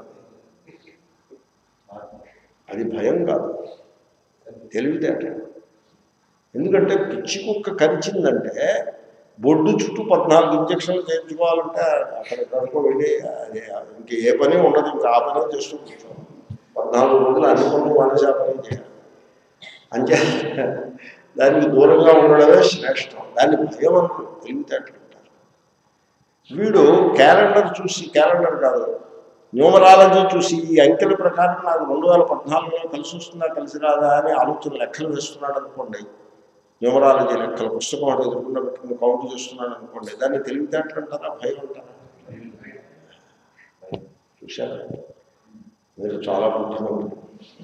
అది భయం కాదు తెలివితేటలు ఎందుకంటే పిచ్చి కుక్క కరిచిందంటే బొడ్డు చుట్టూ పద్నాలుగు ఇంజక్షన్లు చేయించుకోవాలంటే అక్కడ కనుక వెళ్ళి అది ఇంక ఏ పని ఉండదు ఇంకా ఆ పని చేస్తూ కూర్చోవాలి పద్నాలుగు రోజులు అన్ని పనులు మానేసి ఆ పని చేయాలి అంతే దానికి దూరంగా ఉండడమే శ్రేష్టం దాన్ని భయం అనుకో తెలివితేటలు అంటారు వీడు క్యాలెండర్ చూసి క్యాలెండర్ కాదు న్యూమరాలజీ చూసి ఈ అంకెల ప్రకారం నాకు రెండు వేల పద్నాలుగులో కలిసి వస్తుందా కలిసి రాదా అని ఆలోచన లెక్కలు వేస్తున్నాడు అనుకోండి న్యూమరాలజీ లెక్కల పుస్తకం అటు ఎదుర్కొన్న పెట్టుకుని కౌంట్ చేస్తున్నాడు అనుకోండి దాన్ని తెలివితేటలు అంటారా భయం అంటారా చూశారా మీరు చాలా బుద్ధిమంతులు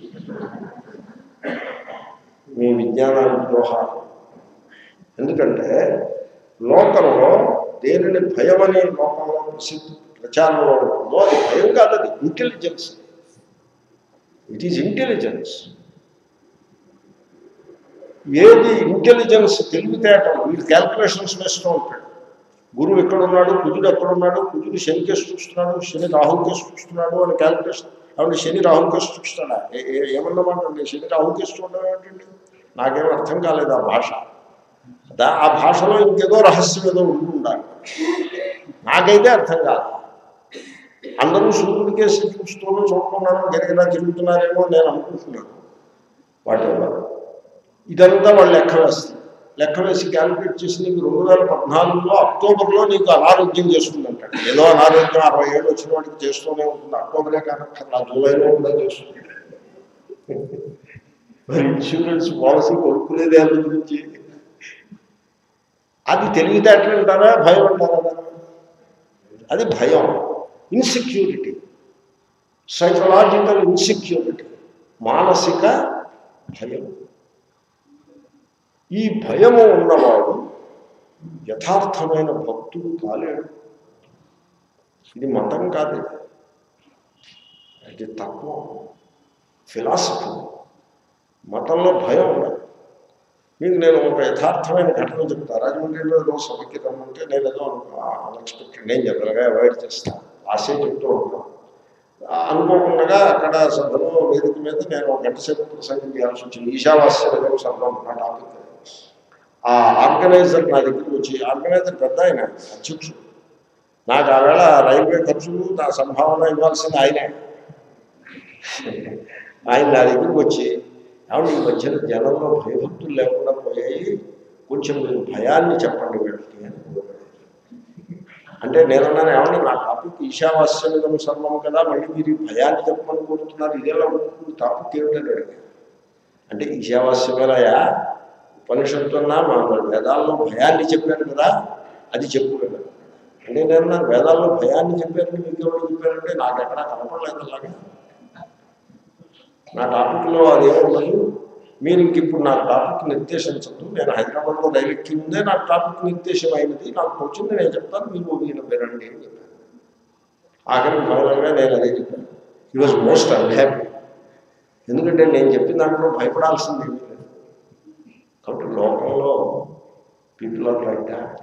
మీ విజ్ఞానానికి ద్రోహాలు ఎందుకంటే లోకంలో దేనిని భయం అనే లోకంలో ప్రసిద్ధి ప్రచారంలో ఉంటుందో అది భయం కాదు అది ఇంటెలిజెన్స్ ఇట్ ఈజ్ ఇంటెలిజెన్స్ ఏది ఇంటెలిజెన్స్ తెలివితేటలు వీడు క్యాల్కులేషన్స్ వేస్తూ ఉంటాడు గురువు ఎక్కడ ఉన్నాడు కుజుడు ఎక్కడ ఉన్నాడు కుజుడు శని కేసు చూస్తున్నాడు శని రాహుల్ కేసు చూస్తున్నాడు అని క్యాల్కులేషన్ కాబట్టి శని రాహుల్ కేసు చూస్తాడా ఏ- ఏ- ఏమన్నమాట అండి శని రాహుల్ కేసు చూడడం ఏంటండి నాకేం అర్థం కాలేదు ఆ భాష దా ఆ భాషలో ఇంకేదో రహస్యం ఏదో ఉండి ఉండాలి నాకైతే అర్థం కాదు అందరూ సూర్యుడి కేసు చూస్తూనూ చూడకుండాను గిరగిరా తిరుగుతున్నారేమో నేను అనుకుంటున్నాను వాటెవర్ ఇదంతా వాళ్ళు లెక్క వేస్తారు లెక్క వేసి క్యాలిక్యులేట్ చేసి నీకు రెండు వేల పద్నాలుగులో అక్టోబర్లో నీకు అనారోగ్యం చేస్తుందంటాడు ఏదో అనారోగ్యం అరవై ఏళ్ళు వచ్చిన వాడికి చేస్తూనే ఉంటుంది అక్టోబరే కానక్కర్లా జూలైలో కూడా చేస్తుంది మరి ఇన్సూరెన్స్ పాలసీ కొనుక్కునేది ఎవరి గురించి అది తెలివితేటలు అంటారా భయం అంటారా దాన్ని? అది భయం ఇన్సెక్యూరిటీ సైకలాజికల్ ఇన్సెక్యూరిటీ మానసిక భయం ఈ భయము ఉన్నవాడు యథార్థమైన భక్తుడు కాలేడు ఇది మతం కాదు ఇది. ఇది తత్వం ఫిలాసఫీ మతంలో భయం ఉండదు మీకు నేను ఒక యథార్థమైన ఘటన చెప్తా రాజమండ్రిలో ఏదో సభకి రమ్మంటే నేను ఏదో అన్ఎక్స్పెక్టెడ్ నేను జనరల్గా అవాయిడ్ చేస్తాను ఆశే చెప్తూ ఉంటాను ఆ, అనుకోకుండా అక్కడ సభలో వేదిక మీద నేను ఒక గంట సేపు ప్రసంగం చేయాల్సి వచ్చింది ఈశావాస్య విధం సభలో నా టాపిక్ అది. ఆ ఆర్గనైజర్ నా దగ్గరికి వచ్చి ఆర్గనైజర్ పెద్ద ఆయన అధ్యక్షుడు నాకు ఆవేళ రైల్వే ఖర్చులు నా సంభావన ఇవ్వాల్సింది ఆయనే ఆయన నా దగ్గరికి వచ్చి ఏమంటే ఈ మధ్యన జనంలో భయభక్తులు లేకుండా పోయాయి కొంచెం మీరు భయాన్ని చెప్పండి వీళ్ళకి అని కోరాడు. అంటే నేనన్నాను ఏమంటే నా టాపిక్ ఈశావాస్యమిదం సర్వం కదా మళ్ళీ మీరు ఈ భయాన్ని చెప్పమని కోరుతున్నారు ఇదేలా ఉంటుంది టాపిక్ ఏమిటని అడిగాను అంటే ఈశావాస్యమేనయా ఉపనిషత్తున్నా మా వేదాల్లో భయాన్ని చెప్పారు కదా అది చెప్పు కదా అంటే నేను నా వేదాల్లో భయాన్ని చెప్పారని మీకు ఎవరు చెప్పారంటే నాకు ఎక్కడా కనపడలేదు అలాగా నా టాపిక్లో అదేముండదు మీరు ఇంక ఇప్పుడు నా టాపిక్ నిర్దేశించద్దు నేను హైదరాబాద్లో రైలు ఎక్కి ఉందే నా టాపిక్ నిర్దేశం అయినది నాకు వచ్చింది నేను చెప్తాను మీరు మీరు వినండి అని చెప్పాను ఆఖరికి ఫైనల్గా నేను అదే చెప్పాను ఈ వాజ్ మోస్ట్ అన్హ్యాపీ ఎందుకంటే నేను చెప్పిన దాంట్లో భయపడాల్సింది ఏమీ లేదు కాబట్టి లోకంలో పీపుల్ ఆర్ లైక్ దాట్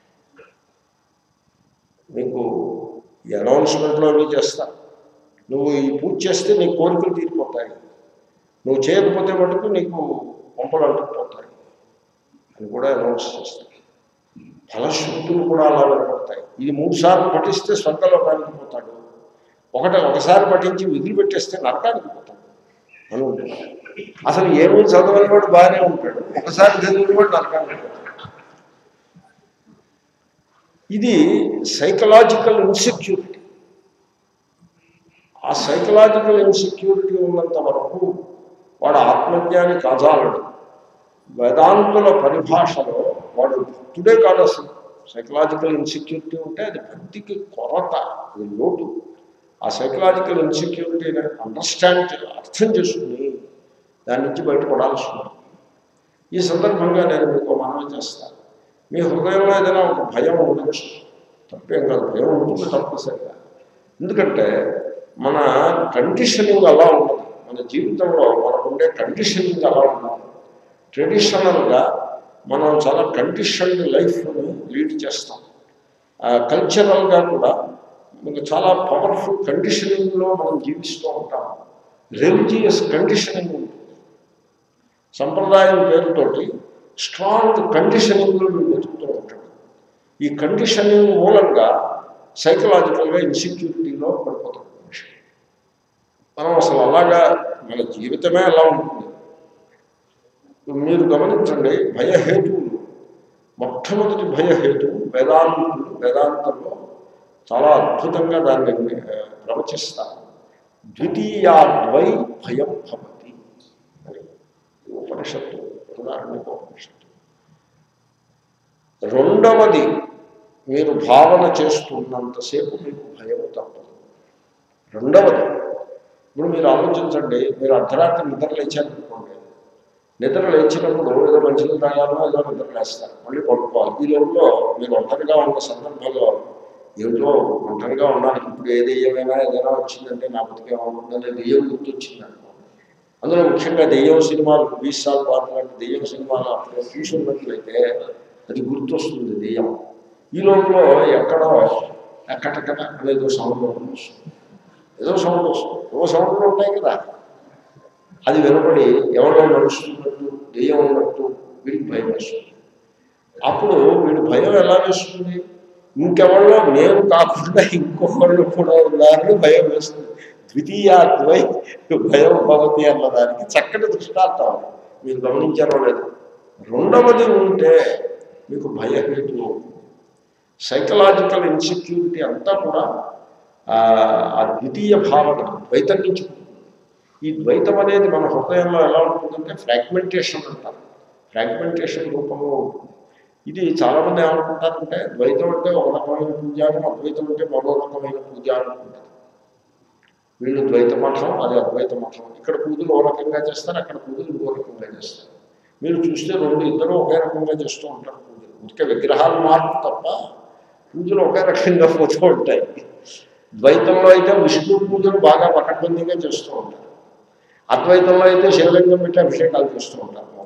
మీకు ఈ అనౌన్స్మెంట్లో అవి చేస్తా నువ్వు ఈ పూజ చేస్తే నీ కోరికలు తీరిపోతాయి నువ్వు చేయకపోతే మటుకు నీకు పంపలు అంటుకుపోతాయి అని కూడా అనౌన్స్ చేస్తాయి ఫలశ్రుతులు కూడా అలా వినపడతాయి ఇది మూడు సార్లు పఠిస్తే స్వర్గలోకానికి పోతాడు ఒకటి ఒకసారి పఠించి వదిలిపెట్టేస్తే నరకానికి పోతాడు అని ఉంటుంది అసలు ఏమీ చదవని వాడు బాగానే ఉంటాడు ఒకసారి చదివిన వాడు నరకానికి పోతాడు ఇది సైకలాజికల్ ఇన్సెక్యూరిటీ ఆ సైకలాజికల్ ఇన్సెక్యూరిటీ ఉన్నంత వరకు వాడు ఆత్మజ్ఞాని కాజాలడు వేదాంతుల పరిభాషలో వాడు భక్తుడే కాదు అసలు సైకలాజికల్ ఇన్సెక్యూరిటీ ఉంటే అది భక్తికి కొరత అది లోటు ఆ సైకలాజికల్ ఇన్సెక్యూరిటీని అండర్స్టాండ్ అర్థం చేసుకుని దాని నుంచి బయటపడాల్సి ఉంటుంది ఈ సందర్భంగా నేను మీకు మనవి చేస్తాను మీ హృదయంలో ఏదైనా ఒక భయం ఉండొచ్చు తప్పేం కాదు భయం ఉంటుంది తప్పనిసరిగా ఎందుకంటే మన కండిషనింగ్ అలా ఉన్నది మన జీవితంలో మనకుండే కండిషనింగ్ అలా ఉన్నది ట్రెడిషనల్గా మనం చాలా కండిషన్డ్ లైఫ్ని లీడ్ చేస్తాం కల్చరల్గా కూడా మనకు చాలా పవర్ఫుల్ కండిషనింగ్లో మనం జీవిస్తూ ఉంటాం రిలీజియస్ కండిషనింగ్ ఉంటుంది సంప్రదాయం పేరుతోటి స్ట్రాంగ్ కండిషనింగ్లో మీరు వెతుకుతూ ఉంటాడు ఈ కండిషనింగ్ మూలంగా సైకలాజికల్గా ఇన్సెక్యూరిటీలో పడిపోతాం మనిషి మనం అసలు అలాగా మన జీవితమే అలా ఉంటుంది మీరు గమనించండి భయహేతువులు మొట్టమొదటి భయహేతువు వేదాంతులు వేదాంతంలో చాలా అద్భుతంగా దాన్ని ఆ, ప్రవచిస్తారు ద్వితీయాద్వై భయం భవతి అని ఈ ఉపనిషత్తు ఉదాహరణకు ఉపనిషత్తు రెండవది మీరు భావన చేస్తున్నంతసేపు మీకు భయము తప్పదు రెండవది ఇప్పుడు మీరు ఆలోచించండి మీరు అర్ధరాత్రి నిద్ర లేచారనుకోండి నిద్ర లేచినప్పుడు ఏదో మంచిగా తాగాలో ఏదో నిద్ర లేస్తారు మళ్ళీ పడుకోవాలి ఈ లోపల మీరు ఒంటరిగా ఉన్న సందర్భంలో ఏమిటో ఒంటరిగా ఉన్నానికి ఇప్పుడు ఏ దెయ్యమైనా ఏదైనా వచ్చిందంటే నా బతికే ఉంటుందనే దెయ్యం గుర్తొచ్చింది అనుకోండి అందులో ముఖ్యంగా దెయ్యం సినిమాలు వీసాలు పాటలు లాంటి దెయ్యం సినిమాలు అప్పుడు చూసున్నట్లయితే అది గుర్తొస్తుంది దెయ్యం ఈ లోపల ఎక్కడో ఎక్కటెక్కడ అనేదో సౌండ్ వస్తుంది ఏదో సౌండ్ వస్తుంది ఏవో సౌండ్లు ఉంటాయి కదా అది వినపడి ఎవరో నడుస్తున్నట్టు దెయ్యం ఉన్నట్టు వీడికి భయం వేస్తుంది అప్పుడు వీడి భయం ఎలా వేస్తుంది ఇంకెవరిలో నేను కాకుండా ఇంకొకళ్ళు కూడా ఉన్నారని భయం వేస్తుంది ద్వితీయాద్వై భయం భవతి అన్నదానికి చక్కటి దృష్టాంతం మీరు గమనించారో లేదు రెండవది ఉంటే మీకు భయహేతు సైకలాజికల్ ఇన్సెక్యూరిటీ అంతా కూడా ఆ ఆ ద్వితీయ భావన ద్వైతం నుంచి పుడుతుంది. ఈ ద్వైతం అనేది మన హృదయంలో ఎలా ఉంటుందంటే ఫ్రాగ్మెంటేషన్ అంటారు ఫ్రాగ్మెంటేషన్ రూపంలో ఉంటుంది ఇది చాలామంది ఏమనుకుంటారంటే ద్వైతం అంటే ఒక రకమైన పూజాను అద్వైతం అంటే మరో రకమైన పూజ అనుకుంటారు వీళ్ళు ద్వైత మఠం అది అద్వైత మఠం ఇక్కడ పూజలు ఓ రకంగా చేస్తారు అక్కడ పూజలు ఇంకో రకంగా చేస్తారు మీరు చూస్తే రెండు ఇద్దరు ఒకే రకంగా చేస్తూ ఉంటారు పూజలు ఇంకే విగ్రహాలు మార్పు తప్ప పూజలు ఒకే రకంగా పోతూ ఉంటాయి ద్వైతంలో అయితే విష్ణు పూజలు బాగా పకడ్బందీగా చేస్తూ ఉంటారు అద్వైతంలో అయితే శివలింగం పెట్టి అభిషేకాలు చేస్తూ ఉంటారు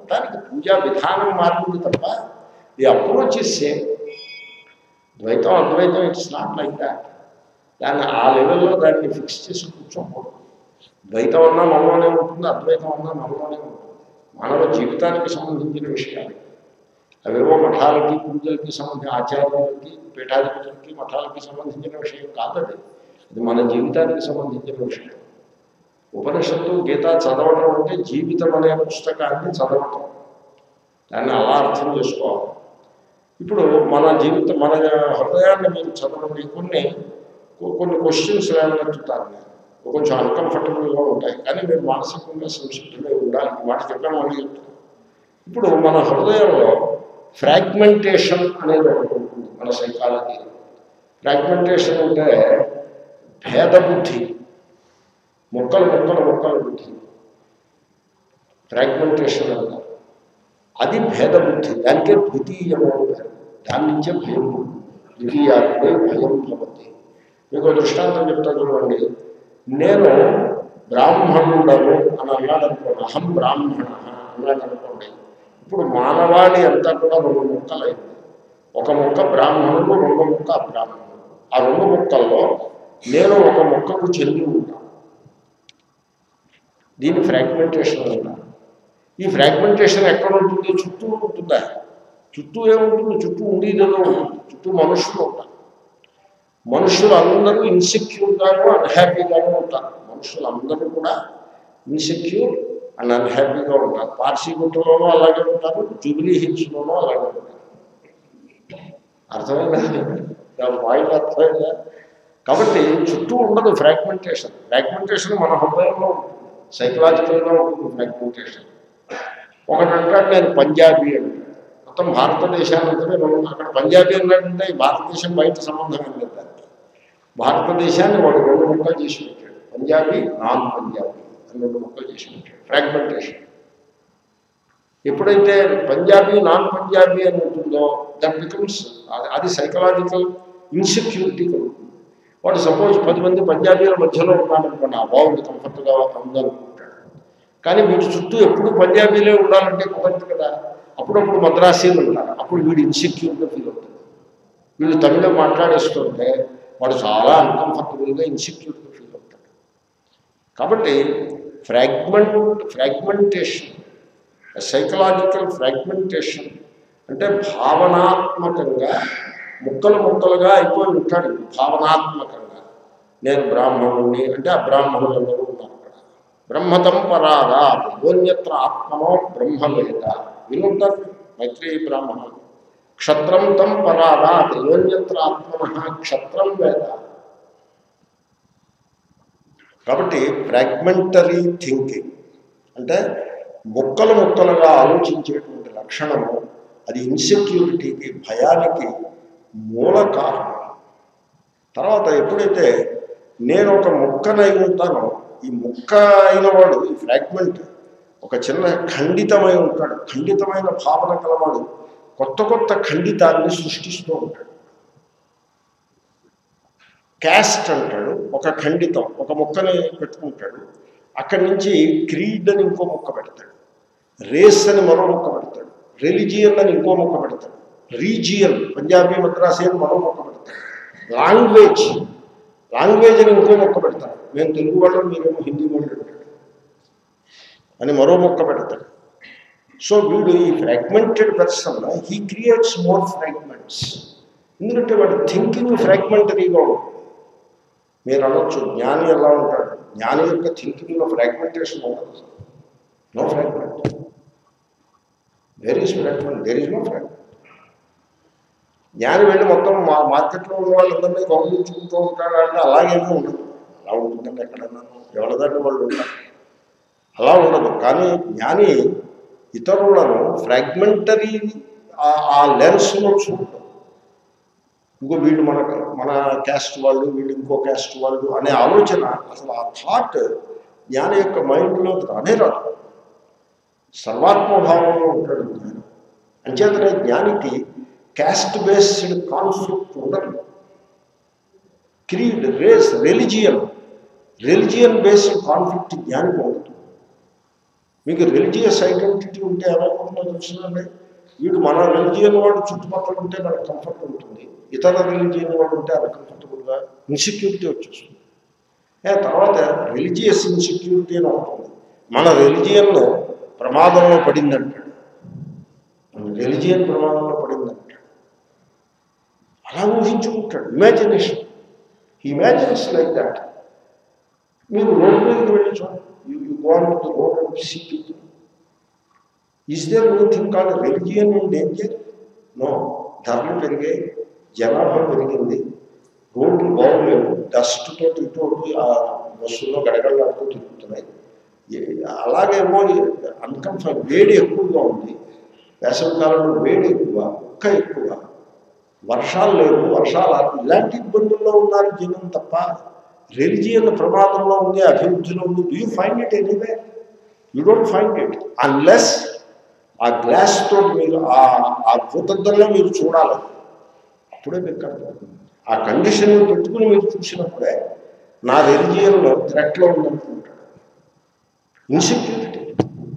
మొత్తానికి పూజా విధానం మారింది తప్ప ఈ అప్రోచ్ ఇస్ సేమ్ ద్వైతం అద్వైతం ఇట్స్ నాట్ లైక్ దాట్ దాన్ని ఆ లెవెల్లో దాన్ని ఫిక్స్ చేసి కూర్చోకూడదు ద్వైతం అన్నా మనలోనే ఉంటుంది అద్వైతం అన్నా మనలోనే ఉంటుంది మానవ జీవితానికి సంబంధించిన విషయాలు అవేవో మఠాలకి పూజలకి సంబంధించిన ఆచార్యులకి పీఠాధిపతులకి మఠాలకి సంబంధించిన విషయం కాదది అది మన జీవితానికి సంబంధించిన విషయం ఉపనిషత్తు గీత చదవడం అంటే జీవితం అనే పుస్తకాన్ని చదవటం దాన్ని అలా అర్థం చేసుకోవాలి ఇప్పుడు మన జీవితం మన హృదయాన్ని మీరు చదవండి కొన్ని కొన్ని క్వశ్చన్స్ లేవనెత్తుతాను నేను కొంచెం అన్కంఫర్టబుల్గా ఉంటాయి కానీ మీరు మానసికంగా సంసిద్ధులై ఉండాలి ఈ మాట చెప్పాను మళ్ళీ చెప్తాను ఇప్పుడు మన హృదయంలో ఫ్రాగ్మెంటేషన్ అనేది ఒకటి ఉంటుంది మన సైకాలజీ ఫ్రాగ్మెంటేషన్ అంటే భేద బుద్ధి మొక్కలు మొక్కలు మొక్కల బుద్ధి ఫ్రాగ్మెంటేషన్ అంటారు అది భేద బుద్ధి దానికే ద్వితీయము అంటారు దాని నుంచే భయం ద్వితీయాత్మే భయం భవతి మీకు ఒక దృష్టాంతం చెప్తా చూడండి నేను బ్రాహ్మణుడను అని అన్నాడు అనుకోండి అహం బ్రాహ్మణ అన్నాడు అనుకోండి ఇప్పుడు మానవాళి అంతా కూడా రెండు ముక్కలైంది ఒక ముక్క బ్రాహ్మణుడు రెండు ముక్క అబ్రాహ్మణుడు ఆ రెండు ముక్కల్లో నేను ఒక ముక్కకు చెంది ఉంటాను దీని ఫ్రాగ్మెంటేషన్ అంటారు ఈ ఫ్రాగ్మెంటేషన్ ఎక్కడ ఉంటుంది చుట్టూ ఉంటుందా చుట్టూ ఏముంటుంది చుట్టూ ఉండేదేదో ఉంటుంది చుట్టూ మనుషులు ఉంటారు మనుషులు అందరూ ఇన్సెక్యూర్గాను అన్హ్యాపీగాను ఉంటారు మనుషులు అందరూ కూడా ఇన్సెక్యూర్ అండ్ అన్హ్యాపీగా ఉంటారు పార్సీ గుంటలోనూ అలాగే ఉంటారు జూబిలీ హిల్స్లోనూ అలాగే ఉంటారు అర్థమైందా పాయింట్ అర్థమైందా కాబట్టి చుట్టూ ఉండదు ఫ్రాగ్మెంటేషన్ ఫ్రాగ్మెంటేషన్ మన హృదయంలో ఉంటుంది సైకలాజికల్గా ఉంటుంది ఫ్రాగ్మెంటేషన్ ఒకటి అంటాడు నేను పంజాబీ అంటాడు మొత్తం భారతదేశానంతా మనం అక్కడ పంజాబీ అన్నాడంటే ఈ భారతదేశం బయట సంబంధం ఏం లేదు దానికి భారతదేశాన్ని వాడు రెండు ముక్కలు చేసి పెట్టాడు పంజాబీ నాన్ పంజాబీ అని రెండు ముక్కలు చేసి పెట్టాడు ఫ్రాగ్మెంటేషన్ ఎప్పుడైతే పంజాబీ నాన్ పంజాబీ అని ఉంటుందో దట్ బికమ్స్ అది సైకలాజికల్ ఇన్సెక్యూరిటీ కలుగుతుంది వాడు సపోజ్ పది మంది పంజాబీల మధ్యలో ఉన్నాడనుకోండి ఆ బాగుంది కంఫర్ట్గా ఉందనుకుంటాడు కానీ వీటి చుట్టూ ఎప్పుడు పంజాబీలే ఉండాలంటే కుదరదు కదా అప్పుడప్పుడు మద్రాసీలు ఉంటారు అప్పుడు వీడు ఇన్సెక్యూర్గా ఫీల్ అవుతాడు వీళ్ళు తమిళ మాట్లాడేస్తుంటే వాడు చాలా అన్కంఫర్టబుల్గా ఇన్సెక్యూర్గా ఫీల్ అవుతాడు కాబట్టి ఫ్రాగ్మెంట్ ఫ్రాగ్మెంటేషన్ సైకలాజికల్ ఫ్రాగ్మెంటేషన్ అంటే భావనాత్మకంగా ముక్కలు ముక్కలుగా అయిపోయి ఉంటాడు భావనాత్మకంగా నేను బ్రాహ్మణుణ్ణి అంటే ఆ బ్రాహ్మణులందరూ ఉన్నారు అక్కడ బ్రహ్మతం పరాగా యోన్యత్ర ఆత్మనో బ్రహ్మవేద వినుంటారు మైత్రేయ బ్రాహ్మణులు క్షత్రం తం పరాగా యోన్యత్ర ఆత్మన క్షత్రం వేద కాబట్టి ఫ్రాగ్మెంటరీ థింకింగ్ అంటే ముక్కలు ముక్కలుగా ఆలోచించేటువంటి లక్షణము అది ఇన్సెక్యూరిటీకి భయానికి మూల కారణం తర్వాత ఎప్పుడైతే నేను ఒక ముక్కనై ఉంటానో ఈ ముక్క అయిన వాడు ఈ ఫ్రాగ్మెంట్ ఒక చిన్న ఖండితమై ఉంటాడు ఖండితమైన భావన కలవాడు కొత్త కొత్త ఖండితాన్ని సృష్టిస్తూ ఉంటాడు క్యాస్ట్ అంటాడు ఒక ఖండితం ఒక ముక్కని పెట్టుకుంటాడు అక్కడి నుంచి క్రీడ్ అని ఇంకో ముక్క పెడతాడు రేస్ అని మరో ముక్క పెడతాడు రిలిజియన్ అని ఇంకో ముక్క పెడతాడు రీజియన్ పంజాబీ మద్రాసీ అని మరో ముక్క పెడతాడు లాంగ్వేజ్ లాంగ్వేజ్ అని ఇంకో మొక్క పెడతాడు మేము తెలుగు వాళ్ళం మీరేమో హిందీ వాళ్ళు అంటాడు అని మరో మొక్క పెడతాడు సో వీడు ఈ fragmented person he creates more fragments ఎందుకంటే వాడి థింకింగ్ ఫ్రాగ్మెంటరీగా ఉంటుంది మీరు అనొచ్చు జ్ఞాని ఎలా ఉంటాడు జ్ఞాని యొక్క థింకింగ్లో ఫ్రాగ్మెంటేషన్ ఉండదు no fragment there is fragment there is no fragment జ్ఞాని వెళ్ళి మొత్తం మా మార్కెట్లో ఉన్న వాళ్ళందరినీ గౌరవించుకుంటూ ఉంటాడు అంటే అలాగేమీ ఉండదు అలా ఉంటుందండి ఎక్కడన్నా ఎవరిదాన్ని వాళ్ళు ఉంటారు అలా ఉండదు కానీ జ్ఞాని ఇతరులను ఫ్రాగ్మెంటరీ ఆ లెన్స్లో చూడటం ఇంకో వీళ్ళు మన మన క్యాస్ట్ వాళ్ళు వీళ్ళు ఇంకో క్యాస్ట్ వాళ్ళు అనే ఆలోచన అసలు ఆ థాట్ జ్ఞాని యొక్క మైండ్లో రానే రాదు సర్వాత్మభావంలో ఉంటాడు జ్ఞాని అంచేతనే జ్ఞానికి క్యాస్ట్ బేస్డ్ కాన్ఫ్లిక్ట్ ఉండదు creed race religion religion based conflict జ్ఞానికి ఉండదు మీకు రిలీజియస్ ఐడెంటిటీ ఉంటే ఏమైపోతుందో తెలుసునండి వీడు మన రిలీజియన్ వాడు చుట్టుపక్కల ఉంటే మనకు కంఫర్ట్ ఉంటుంది ఇతర రిలీజియన్ వాడు ఉంటే అన్కంఫర్టబుల్గా ఇన్సెక్యూరిటీ వచ్చేస్తుంది ఏ తర్వాత రిలీజియస్ ఇన్సెక్యూరిటీ అని ఉంటుంది మన రిలీజియన్ ప్రమాదంలో పడిందంటాడు మన రిలీజియన్ ప్రమాదంలో పడిందంటాడు అలా ఊహించుకుంటాడు ఇమాజినేషన్ ఇమాజిన్స్ లైక్ దాట్ మీరు రోడ్డు మీదకి వెళ్ళి చూడండి you you gone to road and see people is there anything called religion in danger no ధరలు పెరిగాయి జనాభా పెరిగింది రోడ్లు బాగులేవు డస్ట్ తోటి ఇటు ఆ బస్సుల్లో గడగడలాడుతూ తిరుగుతున్నాయి ఏ- అలాగేమో అన్కంఫర్ట్ వేడి ఎక్కువగా ఉంది వేసవి కాలంలో వేడి ఎక్కువ ఉక్క ఎక్కువ వర్షాలు లేవు వర్షాలు ఆగు. ఇలాంటి ఇబ్బందుల్లో ఉన్నారు జనం తప్ప రిలిజియన్ ప్రమాదంలో ఉంది అభివృద్ధిలో ఉంది do you find it anyway you don't find it unless ఆ గ్లాస్ తోటి మీరు ఆ ఆ భూతద్దంలో మీరు చూడాలి అప్పుడే మీకు కనపడుతుంది ఆ కండిషన్ పెట్టుకుని మీరు చూసినప్పుడే నా రిలిజియన్లో థ్రెట్లో ఉందనుకుంటాడు insecurity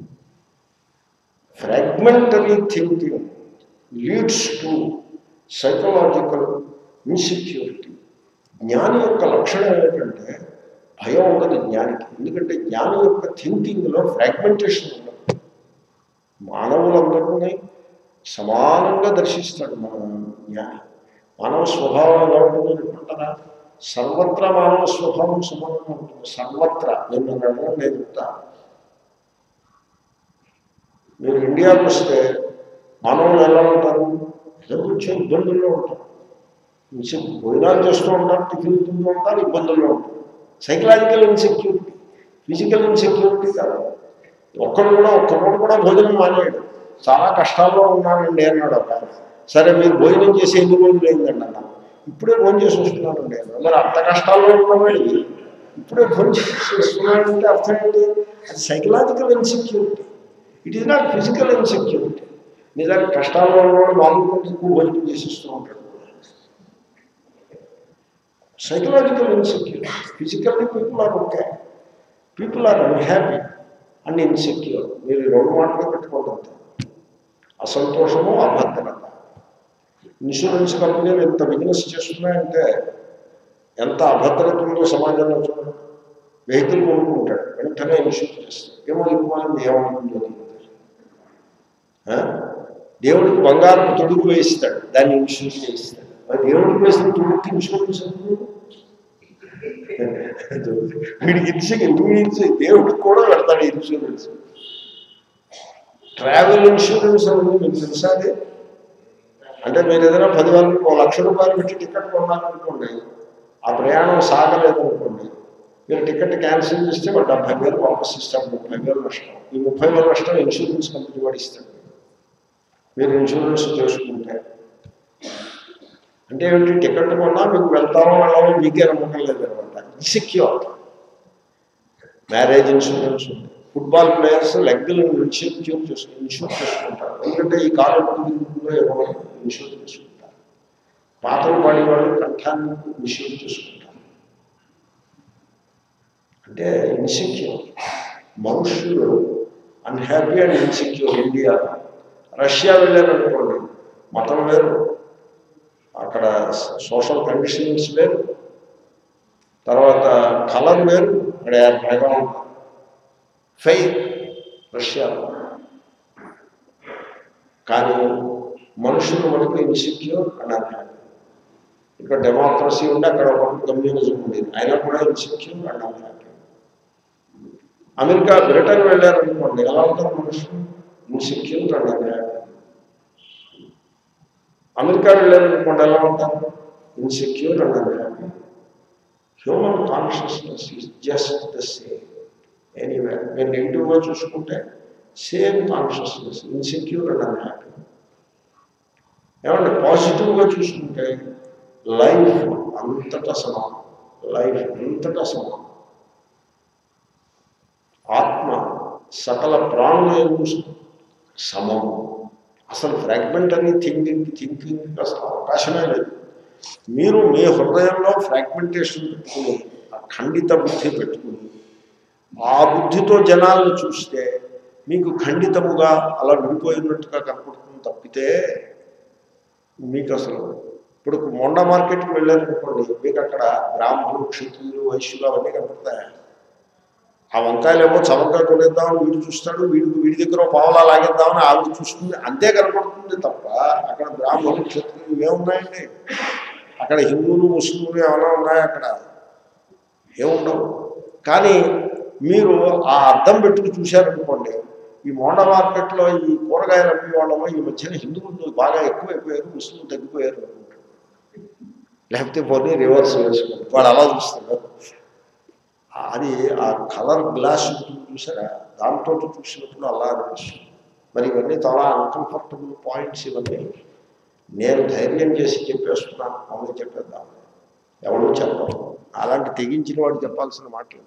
fragmentary thinking leads to psychological insecurity జ్ఞాని యొక్క లక్షణం ఏంటంటే భయం ఉండదు జ్ఞానికి ఎందుకంటే జ్ఞాని యొక్క థింకింగ్లో ఫ్రాగ్మెంటేషన్ ఉండదు మానవులందరినీ సమానంగా దర్శిస్తాడు మన జ్ఞాని మానవ స్వభావం ఎలా ఉంటుందో చెప్పంటారా సర్వత్రా మానవ స్వభావం సమానంగా ఉంటుంది సర్వత్రా నిన్న వెళ్ళడం నేను చెప్తా మీరు ఇండియాకు వస్తే మానవులు ఎలా ఉంటారు ఏదో కొంచెం ఇబ్బందుల్లో ఉంటారు కొంచెం భోజనాలు చేస్తూ ఉంటారు టిఫిన్ తింటూ ఉంటారు ఇబ్బందుల్లో ఉంటారు సైకలాజికల్ ఇన్సెక్యూరిటీ ఫిజికల్ ఇన్సెక్యూరిటీ కాదు ఒక్కడు కూడా ఒక్కడు కూడా భోజనం మానేయడు చాలా కష్టాల్లో ఉన్నానండి అన్నాడు ఒక ఆయన. సరే మీరు భోజనం చేసి ఎన్ని రోజులు అయిందండి అన్న ఇప్పుడే భోజనం చేసి వస్తున్నానండి అన్నాడు. మరి అంత కష్టాల్లో ఉన్నవాడి ఇప్పుడే భోజనం చేసి వస్తున్నాడంటే అర్థం ఏంటి అది psychological insecurity it is not physical insecurity నిజానికి కష్టాల్లో ఉన్నవాడు మామూలు ఎక్కువ భోజనం చేసిస్తూ ఉంటాడు psychological insecure physically people are okay people are unhappy and insecure మీరు ఈ రెండు మాటలు పెట్టుకోవద్దు అసంతోషము అభద్రత ఇన్సూరెన్స్ కంపెనీలు ఎంత బిజినెస్ చేస్తున్నాయంటే ఎంత అభద్రత ఉందో సమాజంలో చూడండి వెహికల్ కొనుక్కుంటాడు వెంటనే ఇన్సూర్ చేస్తాడు ఏమో ఇవ్వాలని ఏమవుతుందో తెలియదు. ఆ? దేవుడికి బంగారం తొడుగు వేయిస్తాడు దాన్ని ఇన్సూర్ చేయిస్తాడు మరి దేవుడికి వేసిన తొడుగుకి ఇన్సూరెన్స్ ఎందుకు? వీడికి ఇన్సూరెన్స్ ఇన్సూరెన్స్ దేవుడికి కూడా పెడతాడు ఇన్సూరెన్స్ ట్రావెల్ ఇన్సూరెన్స్ అనేది మీకు తెలుసా అది అంటే మీరు ఏదైనా పదివేల ఓ లక్ష రూపాయలు పెట్టి టికెట్ కొన్నారనుకోండి ఆ ప్రయాణం సాగలేదనుకోండి మీరు టికెట్ క్యాన్సిల్ చేస్తే వాడు డెబ్బై వేలు వాపస్ ఇస్తాడు ముప్పై వేలు నష్టం ఈ ముప్పై వేల నష్టం ఇన్సూరెన్స్ కంపెనీ వాడు ఇస్తాడు మీరు ఇన్సూరెన్స్ చేసుకుంటే అంటే ఏమిటి టికెట్ కొన్నా మీకు వెళ్తామో వెళ్ళామో మీకే నమ్మకం లేదనమాట ఇన్సెక్యూర్ మ్యారేజ్ ఇన్సూరెన్స్ ఉంది ఫుట్బాల్ ప్లేయర్స్ లెగ్గులు ఇన్సెక్యూర్ చేసుకుని ఇన్సూర్ చేసుకుంటారు ఎందుకంటే ఈ కాలం ఎప్పుడు తిరుగుతుందో ఏమో ఇన్సూర్ చేసుకుంటారు పాటలు పాడేవాళ్ళు కంఠాన్ని ఇన్సూర్ చేసుకుంటారు అంటే ఇన్సెక్యూర్ మనుషులు unhappy and insecure India Russia వెళ్ళారనుకోండి మతం వేరు అక్కడ సోషల్ కండిషన్స్ వేరు తర్వాత కలర్ వేరు అక్కడ ఎర్రగా ఉంటుంది ఫెయిర్ రష్యాలో కానీ మనుషులు మనకు ఇన్సెక్యూర్ అని అన్నాడు ఇక్కడ డెమోక్రసీ ఉండి అక్కడ ఒక కమ్యూనిజం ఉండేది అయినా కూడా ఇన్సెక్యూర్ అండ్ అన్నాడు అమెరికా బ్రిటన్ వెళ్ళారనుకోండి ఎలా ఉంటారు మనుషులు ఇన్సెక్యూర్ అండ్ అన్నాడు అమెరికా వెళ్ళారనుకోండి ఎలా ఉంటారు insecure and unhappy human consciousness is just the same anyway మీరు నెగిటివ్గా చూసుకుంటే same consciousness insecure and unhappy ఏమంటే పాజిటివ్గా చూసుకుంటే లైఫ్ అంతటా సమానం లైఫ్ అంతటా సమానం ఆత్మ సకల ప్రాణుల సమం అసలు ఫ్రాగ్మెంటరీ థింకింగ్ థింకింగ్ అసలు అవకాశమే లేదు మీరు మీ హృదయంలో ఫ్రాగ్మెంటేషన్ పెట్టుకుని ఆ ఖండిత బుద్ధి పెట్టుకుని ఆ బుద్ధితో జనాలను చూస్తే మీకు ఖండితముగా అలా విడిపోయినట్టుగా కనపడుతుంది తప్పితే మీకు అసలు ఇప్పుడు మొండ మార్కెట్కి వెళ్ళారనుకోండి మీకు అక్కడ బ్రాహ్మణులు క్షత్రియులు వైశ్యులు అవన్నీ కనపడతాయి ఆ వంకాయలేమో చవకగా కొనేద్దామని వీడు చూస్తాడు వీడి వీడి దగ్గర ఓ పావలా లాగేద్దామని ఆవిడ చూస్తుంది అంతే కనపడుతుంది తప్ప అక్కడ బ్రాహ్మణులు క్షత్రియులు ఏమున్నాయండి అక్కడ హిందువులు ముస్లింలు ఏమైనా ఉన్నాయా అక్కడ ఏముండవు కానీ మీరు ఆ అద్దం పెట్టుకు చూశారనుకోండి ఈ మోండ మార్కెట్లో ఈ కూరగాయలు అమ్మే వాళ్ళలో ఈ మధ్యన హిందువులు బాగా ఎక్కువైపోయారు ముస్లింలు తగ్గిపోయారు అనుకుంటారు లేకపోతే పోనీ రివర్స్ వేసుకుంటారు వాడు అలా చూస్తారు అది ఆ కలర్ గ్లాస్ ఉంటుంది చూసారా దాంతో చూసినప్పుడు అలా అనిపిస్తుంది మరి ఇవన్నీ చాలా అన్కంఫర్టబుల్ పాయింట్స్ ఇవన్నీ నేను ధైర్యం చేసి చెప్పేస్తున్నాను మామూలు చెప్పేద్దాం ఎవరు చెప్పరు అలాంటి తెగించిన వాడు చెప్పాల్సిన మాటలు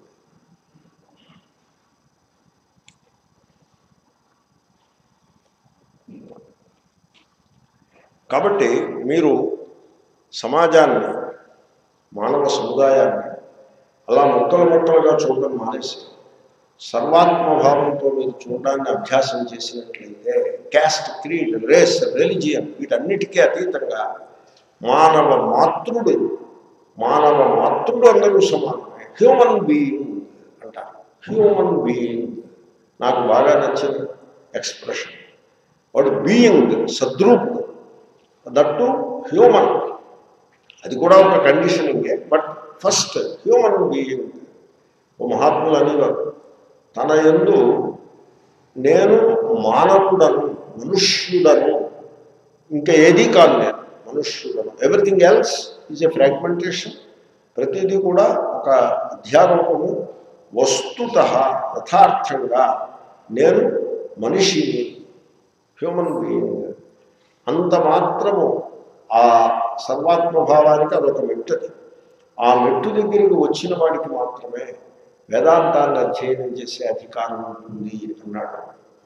కాబట్టి మీరు సమాజాన్ని మానవ సముదాయాన్ని అలా ముక్కలు ముక్కలుగా చూడడం మానేసి సర్వాత్మభావంతో మీరు చూడడాన్ని అభ్యాసం చేసినట్లయితే క్యాస్ట్ క్రీడ్ రేస్ రిలిజియన్ వీటన్నిటికీ అతీతంగా మానవ మాతృడు మానవ మాతృడు అందరూ సమానమే హ్యూమన్ బీయింగ్ అంటారు హ్యూమన్ బీయింగ్ నాకు బాగా నచ్చిన ఎక్స్ప్రెషన్ వాడు బీయింగ్ సద్రూపుడు దట్టు హ్యూమన్ అది కూడా ఒక కండిషనింగే బట్ ఫస్ట్ హ్యూమన్ బీయింగ్ ఓ మహాత్ములు అనేవారు తన ఎందు నేను మానవుడను మనుష్యుడను ఇంకా ఏదీ కాదు నేను మనుష్యుడను everything else is a fragmentation ప్రతిదీ కూడా ఒక అధ్యారోపము వస్తుత యథార్థంగా నేను మనిషిని హ్యూమన్ బీయింగ్ అంత మాత్రము ఆ సర్వాత్మభావానికి అదొక మెట్టది ఆ మెట్టు దగ్గరికి వచ్చిన వాడికి మాత్రమే వేదాంతాన్ని అధ్యయనం చేసే అధికారం ఉంటుంది అన్నాడు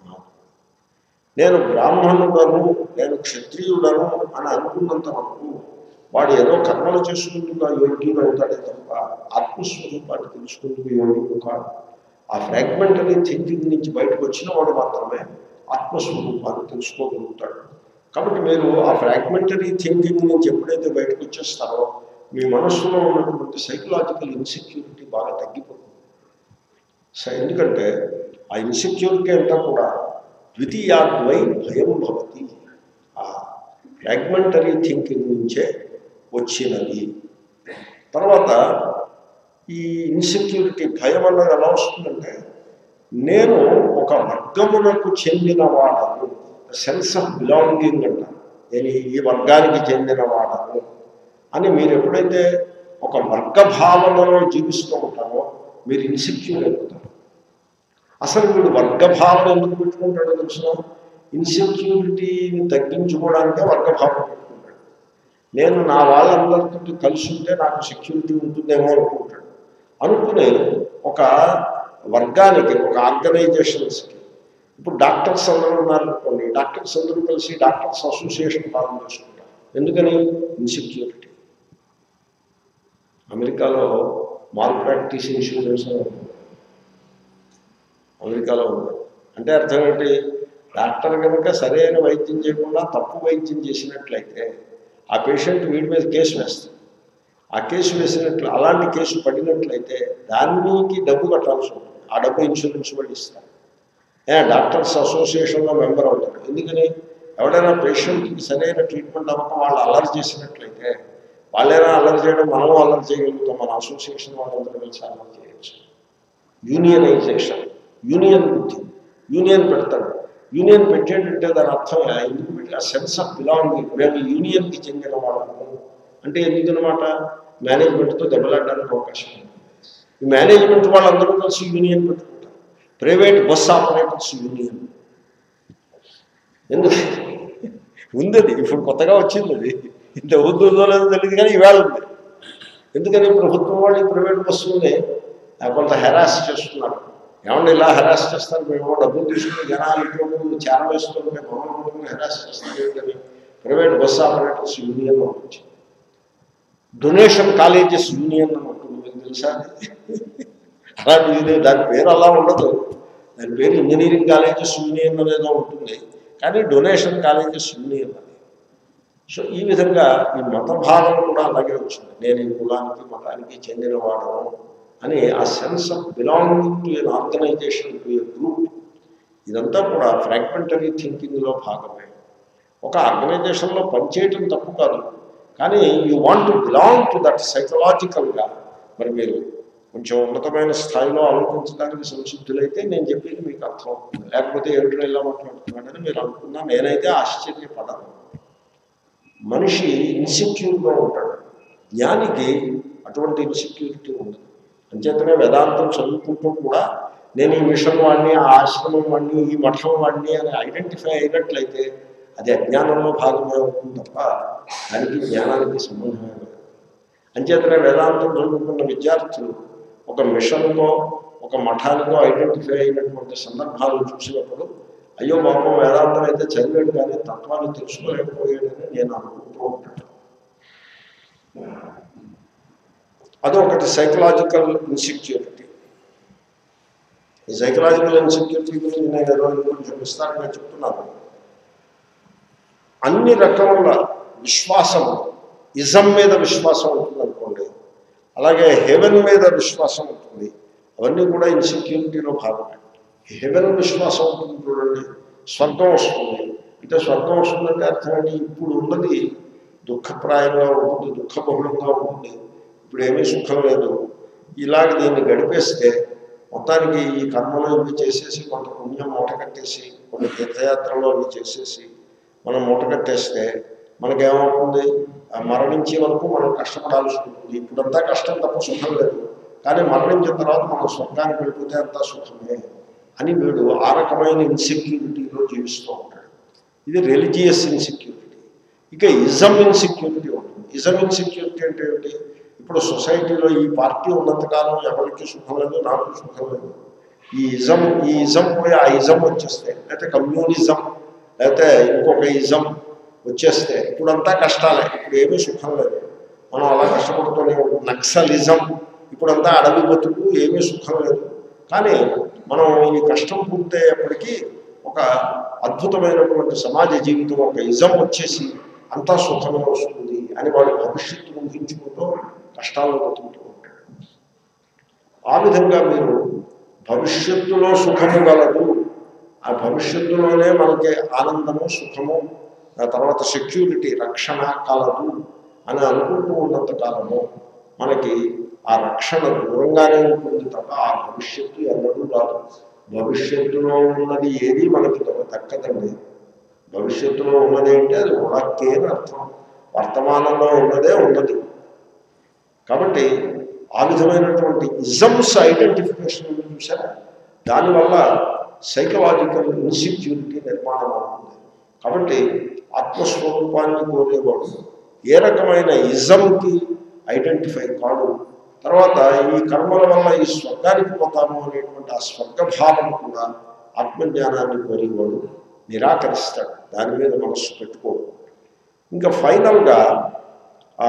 నేను బ్రాహ్మణుడను నేను క్షత్రియుడను అని అనుకున్నంత వరకు వాడు ఏదో కర్మలు చేసుకుందుకు యోగ్యుడు అవుతాడే తప్ప ఆత్మస్వరూపాన్ని తెలుసుకుందుకు యోగ్యుడు కాదు ఆ ఫ్రాగ్మెంటరీ థింకింగ్ నుంచి బయటకు వచ్చిన వాడు మాత్రమే ఆత్మస్వరూపాన్ని తెలుసుకోగలుగుతాడు కాబట్టి మీరు ఆ ఫ్రాగ్మెంటరీ థింకింగ్ నుంచి ఎప్పుడైతే బయటకు వచ్చేస్తారో మీ మనస్సులో ఉన్నటువంటి సైకలాజికల్ ఇన్సెక్యూరిటీ బాగా తగ్గిపోతుంది సో ఎందుకంటే ఆ ఇన్సెక్యూరిటీ అంతా కూడా ద్వితీయాద్వై భయం భవతి ఆ ఫ్రాగ్మెంటరీ థింకింగ్ నుంచే వచ్చినది తర్వాత ఈ ఇన్సెక్యూరిటీ భయం అన్నది ఎలా వస్తుందంటే నేను ఒక వర్గమునకు చెందినవాడను సెన్స్ ఆఫ్ బిలాంగింగ్ అంట నేను ఈ వర్గానికి చెందినవాడను అని మీరు ఎప్పుడైతే ఒక వర్గ భావనలో జీవిస్తూ ఉంటారో మీరు ఇన్సెక్యూర్ అయిపోతారు అసలు వీడు వర్గ భావన ఎందుకు పెట్టుకుంటాడో తెలుసిన ఇన్సెక్యూరిటీని తగ్గించుకోవడానికే వర్గ భావన పెట్టుకుంటాడు నేను నా వాళ్ళందరితో కలిసి ఉంటే నాకు సెక్యూరిటీ ఉంటుందేమో అనుకుంటాడు అనుకుని ఒక వర్గానికి ఒక ఆర్గనైజేషన్స్కి ఇప్పుడు డాక్టర్స్ అందరూ ఉన్నారనుకోండి డాక్టర్స్ అందరూ కలిసి డాక్టర్స్ అసోసియేషన్ ఫారం చేసుకుంటారు ఎందుకని ఇన్సెక్యూరిటీ అమెరికాలో మాల్ ప్రాక్టీస్ ఇన్సూరెన్స్ అని ఉంది. అమెరికాలో ఉంది అంటే అర్థం ఏంటి డాక్టర్ కనుక సరైన వైద్యం చేయకుండా తప్పు వైద్యం చేసినట్లయితే ఆ పేషెంట్ వీడి మీద కేసు వేస్తాడు ఆ కేసు వేసినట్లు అలాంటి కేసు పడినట్లయితే దానికి డబ్బు కట్టాల్సి ఉంటుంది ఆ డబ్బు ఇన్సూరెన్స్ వాళ్ళు ఇస్తారు ఏ డాక్టర్స్ అసోసియేషన్లో మెంబర్ అవుతాడు ఎందుకని ఎవడైనా పేషెంట్కి సరైన ట్రీట్మెంట్ అవ్వక వాళ్ళు అల్లరి చేసినట్లయితే వాళ్ళైనా అల్లరి చేయడం మనం అల్లరి చేయగలుగుతాం మన అసోసియేషన్ వాళ్ళందరూ కలిసి అల్లరి చేయొచ్చు యూనియనైజేషన్ యూనియన్ బుద్ధి యూనియన్ పెడతాడు యూనియన్ పెట్టేటంటే దాని అర్థం ఎందుకు పెట్టి ఆ సెన్స్ ఆఫ్ బిలాంగింగ్ మేము యూనియన్కి చెందిన వాళ్ళము అంటే ఎందుకనమాట మేనేజ్మెంట్తో దెబ్బలాడడానికి అవకాశం ఉంది ఈ మేనేజ్మెంట్ వాళ్ళందరూ కలిసి యూనియన్ పెట్టుకుంటారు ప్రైవేట్ బస్ ఆపరేటర్స్ యూనియన్ ఎందుకు ఉంది అది ఇప్పుడు కొత్తగా వచ్చింది అది ఇంత ఉందో లేదో తెలియదు కానీ ఈవేళ ఉంది ఎందుకని ప్రభుత్వం వాళ్ళు ఈ ప్రైవేట్ బస్సుల్ని ఆ, కొంత హెరాస్ చేస్తున్నారు ఏమన్నా ఇలా హెరాస్ చేస్తారు మేము డబ్బులు తీసుకుని జనాలు ఇటువంటి చేరవేస్తుంటే గవర్నమెంట్ హెరాస్ చేస్తారు ఏంటని ప్రైవేట్ బస్ ఆపరేటర్స్ యూనియన్ ఒకటి వచ్చింది డొనేషన్ కాలేజెస్ యూనియన్ అని ఉంటుంది మీకు తెలుసా అది? అలాంటి యూనియన్ దాని పేరు అలా ఉండదు దాని పేరు ఇంజనీరింగ్ కాలేజెస్ యూనియన్ అనేదో ఉంటుంది కానీ డొనేషన్ కాలేజెస్ యూనియన్ అది సో ఈ విధంగా ఈ మత భావం కూడా అలాగే వచ్చింది నేను ఈ కులానికి మతానికి చెందినవాడను అని ఆ sense of belonging to an organization to a group ఇదంతా కూడా ఫ్రాగ్మెంటరీ థింకింగ్లో భాగమే ఒక ఆర్గనైజేషన్లో పనిచేయటం తప్పు కాదు కానీ you want to belong to that సైకలాజికల్గా మరి మీరు కొంచెం ఉన్నతమైన స్థాయిలో ఆలోచించడానికి సంసిద్ధులైతే నేను చెప్పేది మీకు అర్థం అవుతుంది లేకపోతే ఏమిటో ఇలా మాట్లాడుతున్నాడని మీరు అనుకున్నా నేనైతే ఆశ్చర్యపడను మనిషి ఇన్సెక్యూర్గా ఉంటాడు జ్ఞానికి అటువంటి ఇన్సెక్యూరిటీ ఉండదు అంచేతనే వేదాంతం చదువుకుంటూ కూడా నేను ఈ మిషన్ వాడిని ఆ ఆశ్రమం వాడిని ఈ మఠం వాడిని అని ఐడెంటిఫై అయినట్లయితే అది అజ్ఞానంలో భాగమే అవుతుంది తప్ప దానికి జ్ఞానానికి సంబంధమే లేదు అంచేతనే వేదాంతం చదువుకున్న విద్యార్థులు ఒక మిషన్కో ఒక మఠానికో ఐడెంటిఫై అయినటువంటి సందర్భాలను చూసినప్పుడు అయ్యో పాపం వేదాంతం అయితే చదివాడు కానీ తత్వాన్ని తెలుసుకోలేకపోయాడని నేను అనుకుంటూ ఉంటాను అదొకటి సైకలాజికల్ ఇన్సెక్యూరిటీ ఈ సైకలాజికల్ ఇన్సెక్యూరిటీ గురించి నేను ఏదో కొంచెం విస్తారంగా చెప్తున్నాను అన్ని రకముల విశ్వాసం ఇజం మీద విశ్వాసం ఉంటుంది అనుకోండి అలాగే హెవెన్ మీద విశ్వాసం ఉంటుంది అవన్నీ కూడా ఇన్సెక్యూరిటీలో భాగమే హెవెన్ విశ్వాసం ఉంటుంది చూడండి స్వర్గం వస్తుంది అంటే స్వర్గం వస్తుందంటే అర్థం ఏంటి ఇప్పుడు ఉన్నది దుఃఖప్రాయంగా ఉంటుంది దుఃఖబహుళంగా ఉంటుంది ఇప్పుడు ఏమీ సుఖం లేదు ఇలాగ దీన్ని గడిపేస్తే మొత్తానికి ఈ కర్మలో ఇవి చేసేసి కొంత పుణ్యం మూట కట్టేసి కొన్ని తీర్థయాత్రలు అవి చేసేసి మనం మూట కట్టేస్తే మనకేమవుతుంది ఆ మరణించే వరకు మనం కష్టపడాల్సి ఉంటుంది ఇప్పుడంతా కష్టం తప్ప సుఖం లేదు కానీ మరణించిన తర్వాత మనం స్వర్గానికి వెళ్ళిపోతే అంతా సుఖమే అని వీడు ఆ రకమైన ఇన్సెక్యూరిటీలో జీవిస్తూ ఉంటాడు ఇది రిలీజియస్ ఇన్సెక్యూరిటీ ఇక ఇజం ఇన్సెక్యూరిటీ ఉంటుంది ఇజం ఇన్సెక్యూరిటీ అంటే ఏమిటి ఇప్పుడు సొసైటీలో ఈ పార్టీ ఉన్నంతకాలం ఎవరికి సుఖం లేదు నాకు సుఖం లేదు ఈ ఇజం ఈ ఇజం పోయి ఆ ఇజం వచ్చేస్తే లేకపోతే కమ్యూనిజం లేకపోతే ఇంకొక ఇజం వచ్చేస్తే ఇప్పుడంతా కష్టాలే ఇప్పుడు ఏమీ సుఖం లేదు మనం అలా కష్టపడుతూనే ఉంటాం నక్సలిజం ఇప్పుడంతా అడవి బతుకు ఏమీ సుఖం లేదు కానీ మనం ఈ కష్టం పూర్తయ్యేప్పటికీ ఒక అద్భుతమైనటువంటి సమాజ జీవితం ఒక ఇజం వచ్చేసి అంతా సుఖమే వస్తుంది అని వాడు భవిష్యత్తు ఊహించుకుంటూ కష్టాల్లో బతుకుతూ ఉంటాడు ఆ విధంగా మీరు భవిష్యత్తులో సుఖము గలదు ఆ భవిష్యత్తులోనే మనకి ఆనందము సుఖము ఆ తర్వాత సెక్యూరిటీ రక్షణ కలదు అని అనుకుంటూ ఉన్నంత కాలము మనకి ఆ రక్షణ దూరంగానే ఉంటుంది తప్ప ఆ భవిష్యత్తు ఎన్నడూ రాదు భవిష్యత్తులో ఉన్నది ఏది మనకి దొర- దక్కదండి భవిష్యత్తులో ఉన్నది అంటే అది ఉడక్కే అని అర్థం వర్తమానంలో ఉన్నదే ఉన్నది కాబట్టి ఆ విధమైనటువంటి ఇజమ్స్ ఐడెంటిఫికేషన్ చూసారా దానివల్ల సైకలాజికల్ ఇన్సెక్యూరిటీ నిర్మాణం అవుతుంది కాబట్టి ఆత్మస్వరూపాన్ని కోరేవాడు ఏ రకమైన ఇజంకి ఐడెంటిఫై కాడు తర్వాత ఈ కర్మల వల్ల ఈ స్వర్గానికి పోతాము అనేటువంటి ఆ స్వర్గభావం కూడా ఆత్మజ్ఞానాన్ని కోరేవాడు నిరాకరిస్తాడు దాని మీద మనస్సు పెట్టుకోడు ఇంకా ఫైనల్గా ఆ,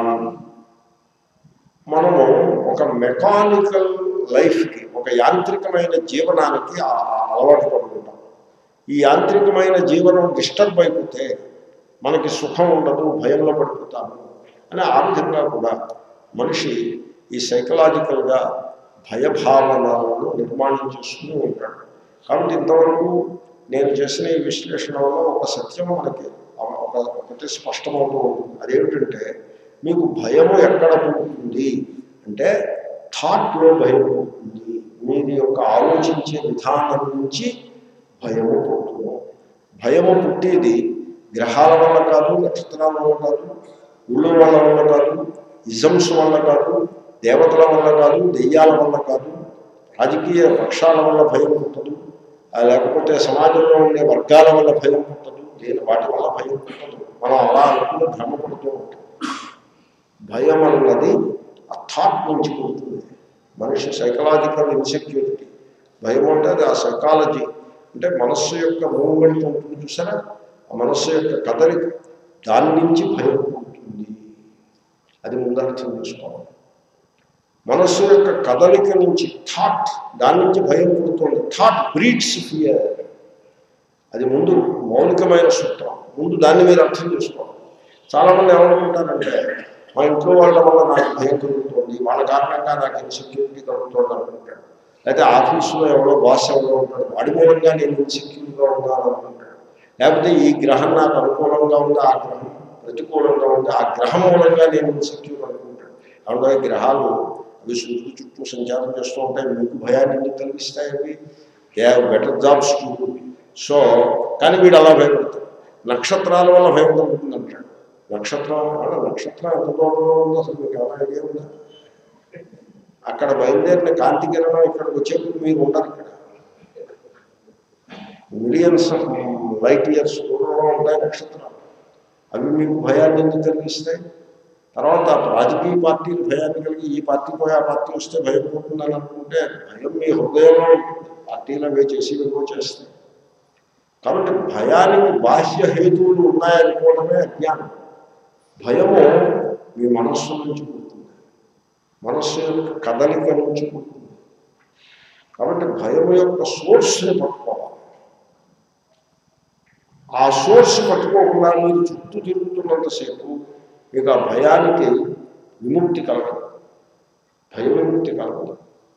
మనము ఒక మెకానికల్ లైఫ్కి ఒక యాంత్రికమైన జీవనానికి ఆ- ఆ అలవాటు పడుకుంటాం ఈ యాంత్రికమైన జీవనం డిస్టర్బ్ అయిపోతే మనకి సుఖం ఉండదు భయంలో పడిపోతాము అని ఆ విధంగా కూడా మనిషి ఈ సైకలాజికల్గా భయభావనలను నిర్మాణం చేసుకుని ఉంటాడు కాబట్టి ఇంతవరకు నేను చేసిన ఈ విశ్లేషణ వల్ల ఒక సత్యం మనకి ఒక ఒకటి స్పష్టమవుతూ ఉంటుంది అదేమిటంటే మీకు భయము ఎక్కడ పుడుతుంది అంటే థాట్లో భయం పుడుతుంది మీది యొక్క ఆలోచించే విధానం నుంచి భయము పుడుతుంది భయము పుట్టేది గ్రహాల వల్ల కాదు నక్షత్రాల వల్ల కాదు ఊళ్ళో వాళ్ళ వల్ల కాదు ఇజమ్స్ వల్ల కాదు దేవతల వల్ల కాదు దెయ్యాల వల్ల కాదు రాజకీయ పక్షాల వల్ల భయం పుట్టదు ఆ లేకపోతే సమాజంలో ఉండే వర్గాల వల్ల భయం పుట్టదు దేని వాటి వల్ల భయం పుట్టదు మనం అలా అనుకుని భ్రమపడుతూ ఉంటాం భయం అన్నది ఆ థాట్ నుంచి పుడుతుంది మనిషి సైకలాజికల్ ఇన్సెక్యూరిటీ భయం అంటే అది ఆ సైకాలజీ అంటే మనస్సు యొక్క మూవ్మెంట్ ఉంటుంది చూసారా ఆ మనస్సు యొక్క కదలిక దాని నుంచి భయం పుడుతుంది అది ముందర్థం చేసుకోవాలి మనస్సు యొక్క కదలిక నుంచి థాట్ దాని నుంచి భయం పుడుతుంది థాట్ బ్రీడ్స్ ఫియర్ అది ముందు మౌలికమైన సూత్రం ముందు దాన్ని మీరు అర్థం చేసుకోవాలి చాలామంది ఏమనుకుంటారంటే మా ఇంట్లో వాళ్ళ వల్ల నాకు భయం కలుగుతుంది వాళ్ళ కారణంగా నాకు ఇన్సెక్యూరిటీ కలుగుతుంది అనుకుంటాడు లేకపోతే ఆఫీసులో ఎవరో బాస్ ఎవరో ఉంటాడు వాడి మూలంగా నేను ఇన్సెక్యూర్గా ఉన్నాను అనుకుంటాడు లేకపోతే ఈ గ్రహం నాకు అనుకూలంగా ఉంది ఆ గ్రహం ప్రతికూలంగా ఉంది ఆ గ్రహం మూలంగా నేను ఇన్సెక్యూర్ అనుకుంటాడు అవునా ఈ గ్రహాలు అవి సూర్యుడు చుట్టూ సంచారం చేస్తూ ఉంటాయి మీకు భయాన్ని ఎందుకు కలిగిస్తాయి అవి they have better jobs to so కానీ వీడు అలా భయపడతాడు నక్షత్రాల వల్ల భయం కలుగుతుంది అంటాడు నక్షత్రం అంటే నక్షత్రం ఎంత దూరంలో ఉందో అసలు మీకు ఏమైనా ఐడియా ఉందా అక్కడ బయలుదేరిన కాంతి కిరణం ఇక్కడికి వచ్చేప్పుడు మీరు ఉండరు ఇక్కడ మిలియన్స్ ఆఫ్ లైట్ ఇయర్స్ దూరంలో ఉంటాయి నక్షత్రాలు అవి మీకు భయాన్ని ఎందుకు కలిగిస్తాయి తర్వాత రాజకీయ పార్టీలు భయాన్ని కలిగి ఈ పార్టీ పోయి ఆ పార్టీ వస్తే భయం పోతుందని అనుకుంటే భయం మీ హృదయంలో ఉంటుంది పార్టీలు అవే చేసి ఏవో చేస్తాయి కాబట్టి భయానికి బాహ్య హేతువులు ఉన్నాయనుకోవడమే అజ్ఞానం భయము మీ మనస్సు నుంచి పుడుతుంది మనస్సు యొక్క కదలిక నుంచి పుడుతుంది కాబట్టి భయం యొక్క సోర్స్ని పట్టుకోవాలి ఆ సోర్స్ పట్టుకోకుండా మీరు చుట్టూ తిరుగుతున్నంతసేపు మీకు ఆ భయానికి విముక్తి కలగదు భయ విముక్తి కలగదు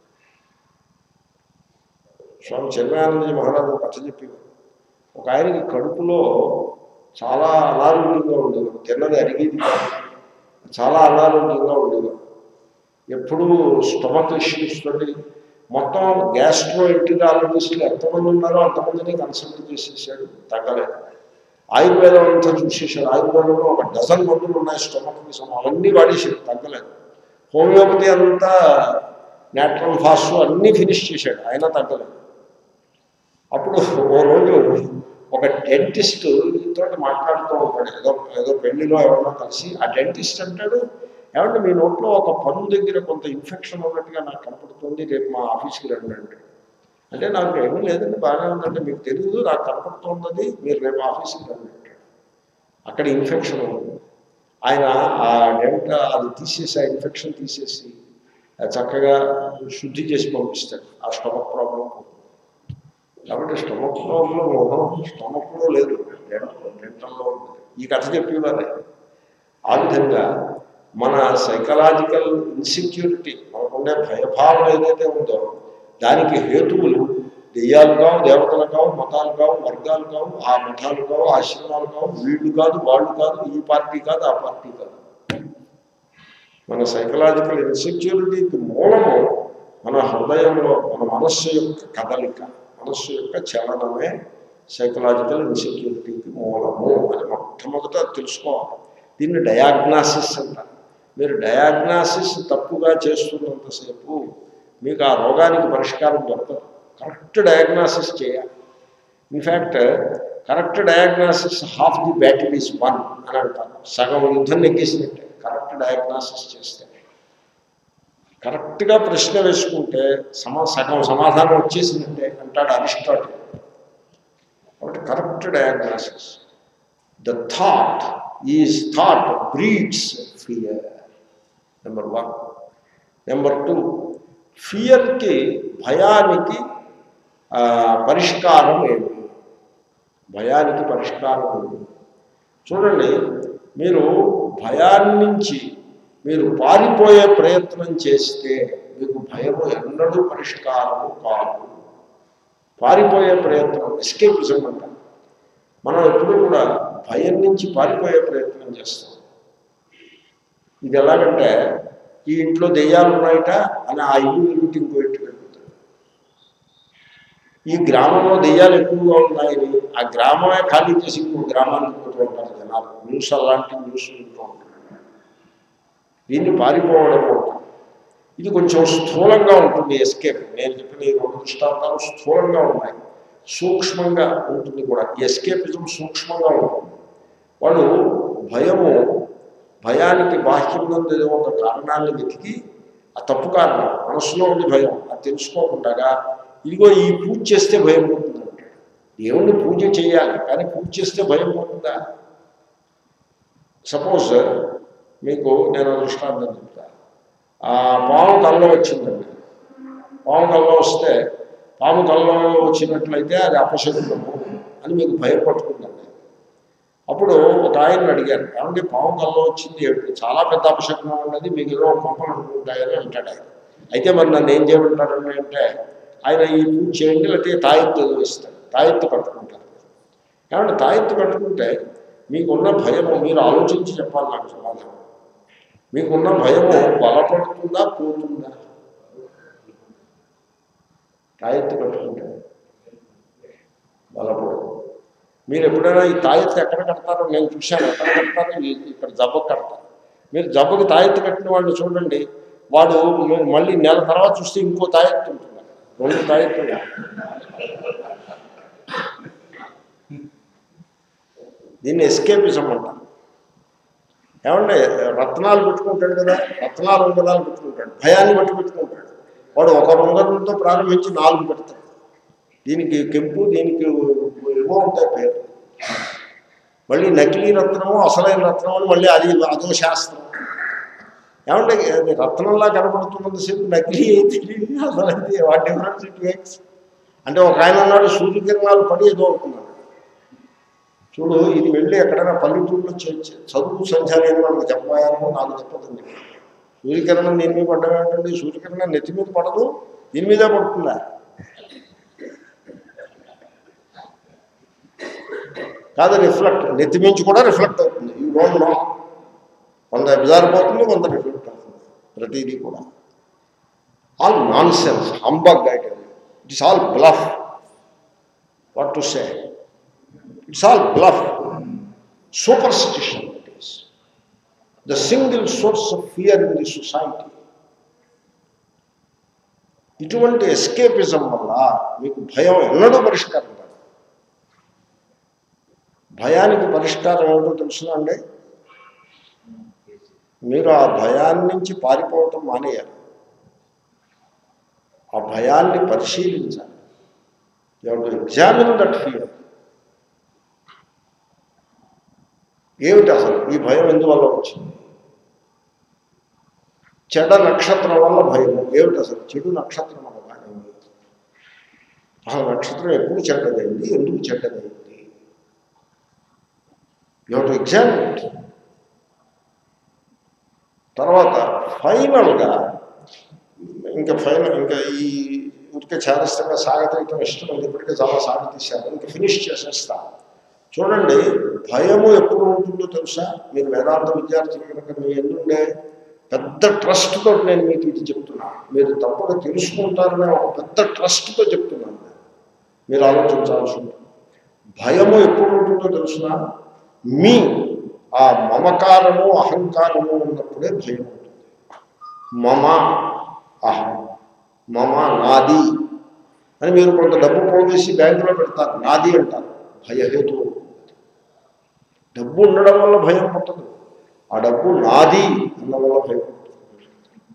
స్వామి చిన్మయానంద మహారాజు ఒక కథ చెప్పేవారు ఒక ఆయనకి కడుపులో చాలా అనారోగ్యంగా ఉండేవారు తిన్నది అడిగేది కాదు చాలా అనారోగ్యంగా ఉండేవారు ఎప్పుడూ స్టమక్ ఇష్యూస్ తోటి మొత్తం గ్యాస్ట్రో ఎంటిరాలజిస్టులు ఎంతమంది ఉన్నారో అంతమందిని కన్సల్ట్ చేసేసాడు తగ్గలేదు ఆయుర్వేదం అంతా చూసేసాడు ఆయుర్వేదంలో ఒక డజన్ మందులు ఉన్నాయి స్టమక్కి సమ అవన్నీ వాడేసాడు తగ్గలేదు హోమియోపతి అంతా నేట్రల్ ఫాస్ట్ అన్నీ ఫినిష్ చేశాడు అయినా తగ్గలేదు అప్పుడు ఓ రోజు ఒక డెంటిస్ట్ తోటి మాట్లాడుతూ ఉంటాడు ఏదో ఏదో పెళ్లిలో ఎవరన్నా కలిసి ఆ డెంటిస్ట్ అంటాడు ఏమంటే మీ నోట్లో ఒక పన్ను దగ్గర కొంత ఇన్ఫెక్షన్ ఉన్నట్టుగా నాకు కనపడుతుంది రేపు మా ఆఫీస్కి రండి అంటే అంటే నాకు ఏమీ లేదండి బాగానే ఉందంటే మీకు తెలియదు నాకు కనపడుతున్నది మీరు రేపు ఆఫీస్కి రండి అంటాడు అక్కడ ఇన్ఫెక్షన్ ఉంది ఆయన ఆ డెంట అది తీసేసి ఆ ఇన్ఫెక్షన్ తీసేసి చక్కగా శుద్ధి చేసి పంపిస్తాడు ఆ స్టమక్ ప్రాబ్లం కాబట్టి స్టమక్ ప్రాబ్లం స్టమక్లో లేదు డెంటల్లో ఉంది ఈ కథ చెప్పేవారే ఆ విధంగా మన సైకలాజికల్ ఇన్సెక్యూరిటీ మనకుండే భయభావం ఏదైతే ఉందో దానికి హేతువులు దెయ్యాలు కావు దేవతలు కావు మతాలు కావు వర్గాలు కావు ఆ మఠాలు కావు ఆశ్రమాలు కావు వీళ్ళు కాదు వాళ్ళు కాదు ఈ పార్టీ కాదు ఆ పార్టీ కాదు మన సైకలాజికల్ ఇన్సెక్యూరిటీకి మూలము మన హృదయంలో మన మనస్సు యొక్క కదలిక మనస్సు యొక్క చలనమే సైకలాజికల్ ఇన్సెక్యూరిటీకి మూలము అని మొట్టమొదట తెలుసుకోవాలి దీన్ని డయాగ్నాసిస్ అంటారు మీరు డయాగ్నాసిస్ తప్పుగా చేస్తున్నంతసేపు మీకు ఆ రోగానికి పరిష్కారం దొరకదు కరెక్ట్ డయాగ్నాసిస్ చేయాలి in fact correct diagnosis half the battle is won అని అంటారు సగం యుద్ధం నెగ్గేసినట్టే కరెక్ట్ డయాగ్నాసిస్ చేస్తే కరెక్ట్గా ప్రశ్న వేసుకుంటే సమా సగం సమాధానం వచ్చేసినట్టే అంటాడు అరిస్టాటిల్ కాబట్టి correct diagnosis the thought is thought breeds fear number one number two ఫియర్కి భయానికి ఆ, పరిష్కారం ఏమి భయానికి పరిష్కారం ఏమి చూడండి మీరు భయాన్ని నుంచి మీరు పారిపోయే ప్రయత్నం చేస్తే మీకు భయము ఎన్నడూ పరిష్కారము కాదు పారిపోయే ప్రయత్నం ఎస్కేపిజం అంటారు మనం ఎప్పుడూ కూడా భయం నుంచి పారిపోయే ప్రయత్నం చేస్తాం ఇది ఎలాగంటే ఈ ఇంట్లో దెయ్యాలు ఉన్నాయట అని ఆ ఇల్లు ఇల్లు ఇంకో ఇంటికి వెళ్ళిపోతాడు ఈ గ్రామంలో దెయ్యాలు ఎక్కువగా ఉన్నాయని ఆ గ్రామమే ఖాళీ చేసి ఇంకో గ్రామానికి పోతూ ఉంటారు జనాలు న్యూస్ అలాంటి న్యూస్ వింటూ ఉంటారు దీన్ని పారిపోవడం అంటారు. ఇది కొంచెం స్థూలంగా ఉంటుంది ఎస్కేప్ నేను చెప్పిన ఈ రెండు దృష్టాంతాలు స్థూలంగా ఉన్నాయి సూక్ష్మంగా ఉంటుంది కూడా ఎస్కేపిజం సూక్ష్మంగా ఉంటుంది వాడు భయము భయానికి బాహ్యంలో ఏదో ఒక కారణాన్ని వెతికి ఆ తప్పు కారణం మనసులో ఉంది భయం అది తెలుసుకోకుండా ఇదిగో ఈ పూజ చేస్తే భయం పోతుంది అంటాడు దేవుణ్ణి పూజ చేయాలి కానీ పూజ చేస్తే భయం పోతుందా సపోజ్ మీకు నేను ఒక దృష్టాంతం చెప్తా ఆ పాము కళ్ళలో వచ్చిందండి పాము కళ్ళలో వస్తే పాము కళ్ళలో వచ్చినట్లయితే అది అపశకునము అని మీకు భయం పట్టుకుందండి అప్పుడు ఒక ఆయన అడిగారు ఏమంటే పాము కళ్ళలో వచ్చింది ఏమిటి చాలా పెద్ద అపశకునం ఉన్నది మీకు ఏదో కొంపలు అనుకుంటాయని అంటాడు ఆయన అయితే మరి నన్ను ఏం చేయమంటారని అంటే ఆయన ఈ పూజ చేయండి లేకపోతే తాయెత్తు ఏదో ఇస్తాడు తాయెత్తు కట్టుకుంటారు ఏమంటే తాయెత్తు కట్టుకుంటే మీకున్న భయము మీరు ఆలోచించి చెప్పాలి నాకు సమాధానం మీకున్న భయము బలపడుతుందా పోతుందా తాయెత్తు కట్టుకుంటే బలపడదు మీరు ఎప్పుడైనా ఈ తాయెత్తు ఎక్కడ కడతారో నేను చూశాను ఎక్కడ కడతారో ఈ- ఇక్కడ జబ్బకు కడతారు మీరు జబ్బకు తాయెత్తు కట్టిన వాడిని చూడండి వాడు మీరు మళ్ళీ నెల తర్వాత చూస్తే ఇంకో తాయెత్తు ఉంటుంది రెండు తాయెత్తు దీన్ని ఎస్కేపిజం అంటారు ఏమంటే రత్నాలు పెట్టుకుంటాడు కదా రత్నాలు ఉంగరాలు పెట్టుకుంటాడు భయాన్ని బట్టి పెట్టుకుంటాడు వాడు ఒక ఉంగరంతో ప్రారంభించి నాలుగు పెడతాడు దీనికి కెంపు దీనికి ఏవో ఉంటాయి పేరు మళ్ళీ నకిలీ రత్నము అసలైన రత్నం అని మళ్ళీ అది అదో శాస్త్రం ఏమంటే అది రత్నంలా కనపడుతున్నంతసేపు నకిలీ అయితే అసలైతే వాట్ డిఫరెన్స్ ఇట్ మేక్స్ అంటే ఒక ఆయన అన్నాడు సూర్యకిరణాలు పడి ఏదో అవుతున్నాడు చూడు ఇది వెళ్ళి ఎక్కడైనా పల్లెటూరులో చే- చే- చదువు సంధ్య లేని వాళ్ళకి చెప్పాయాలో నాకు చెప్పదని చెప్పి సూర్యకిరణం దీని మీద పడ్డం ఏంటండి సూర్యకిరణం నెత్తి మీద పడదు దీని మీదే పడుతుందా కాదు రిఫ్లెక్ట్ నెత్తి మించి కూడా రిఫ్లెక్ట్ అవుతుంది యూ డోంట్ నో కొంత అబ్జర్వ్ అవుతుంది కొంత రిఫ్లెక్ట్ అవుతుంది ప్రతిదీ కూడా all nonsense humbug item it's all bluff what to say it's all bluff superstition it is the single source of fear in the society ఇటువంటి escapism వల్ల మీకు భయం ఎన్నడూ పరిష్కారం కాదు భయానికి పరిష్కారం ఏమిటో తెలుసునా అండి మీరు ఆ భయాన్ని నుంచి పారిపోవటం మానేయాలి ఆ భయాన్ని పరిశీలించాలి ఎవరు ఎగ్జామిన్ దట్ ఫియర్ ఏమిటి అసలు ఈ భయం ఎందువల్ల వచ్చింది చెడ నక్షత్రం వల్ల భయం ఏమిటి అసలు చెడు నక్షత్రం వల్ల భయం ఆ నక్షత్రం ఎప్పుడు చెడ్డదైంది ఎందుకు చెడ్డదైంది యూ టు ఎగ్జామిన్ ఇట్ తర్వాత ఫైనల్గా ఇంకా ఫైనల్ ఇంకా ఈ ఉడికే చాదస్తంగా సాగతీయటం ఇష్టం ఉంది ఇప్పటికే చాలా సాగతీశాను ఇంకా ఫినిష్ చేసేస్తా చూడండి భయము ఎప్పుడు ఉంటుందో తెలుసా మీరు వేదాంత విద్యార్థులు కనుక మీ ఎందుండే పెద్ద ట్రస్ట్తో నేను మీకు ఇది చెప్తున్నాను మీరు తప్పక తెలుసుకుంటారనే ఒక పెద్ద ట్రస్ట్తో చెప్తున్నాను నేను. మీరు ఆలోచించాల్సి ఉంటుంది భయము ఎప్పుడు ఉంటుందో తెలుసిన మీ ఆ మమకారము అహంకారము ఉన్నప్పుడే భయం ఉంటుంది మమ అహం మమ నాది అని మీరు కొంత డబ్బు పోగేసి బ్యాంకులో పెడతారు నాది అంటారు భయహేతు డబ్బు ఉండడం వల్ల భయం పుట్టదు ఆ డబ్బు నాది అన్న వల్ల భయం పుట్టుతుంది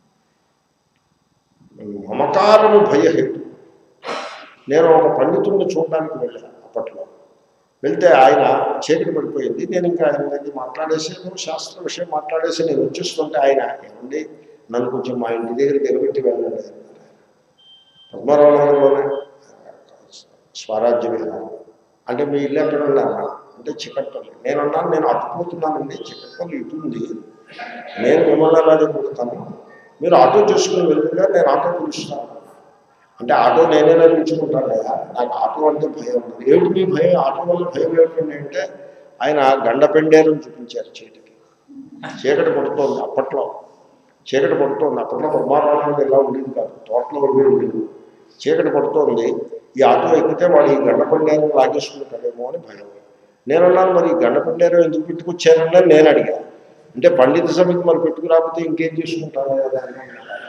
మమకారము భయహేతు నేను ఒక పండితుడిని చూడడానికి వెళ్ళాను అప్పట్లో వెళ్తే ఆయన చీకటి పడిపోయింది నేను ఇంకా ఆయన దగ్గర మాట్లాడేసి ఏదో శాస్త్ర విషయం మాట్లాడేసి నేను వచ్చేస్తుంటే ఆయన ఏమండి నన్ను కొంచెం మా ఇంటి దగ్గరికి ఎగబెట్టి వెళ్ళండి అన్నారు. పద్మారావు నగర్లోనే స్వరాజ్య విహారం అంటే మీ ఇల్లు ఎక్కడ ఉన్నారు అంటే చికట్పల్లి నేను అన్నాను నేను అట్టుపోతున్నానండి చికట్పల్లి ఇటు ఉంది నేను మిమ్మల్ని అలాగే కొడతాను మీరు ఆటో చేసుకుని వెళ్ళిగా నేను ఆటో పిలుస్తాను అంటే ఆటో నేనే నడిపించుకుంటాను కదా నాకు ఆటో అంటే భయం ఉంది ఏమిటి మీ భయం ఆటో వల్ల భయం ఏమిటండి అంటే ఆయన గండ పెండేరని చూపించారు చీకటి చీకటి పడుతోంది అప్పట్లో చీకటి పడుతోంది అప్పట్లో పద్మారావు ఇలా ఉండేది కాదు తోటలో ఉండేది ఉండేది చీకటి పడుతోంది ఈ ఆటో ఎక్కితే వాడు ఈ గండ పెండేరం లాగేసుకుంటాడేమో అని భయం నేను అన్నాను మరి ఈ గండ పెండేరం ఎందుకు పెట్టుకొచ్చారని నేను అడిగా అంటే పండిత సమితి మరి పెట్టుకురాకపోతే ఇంకేం చేసుకుంటాను కదా అని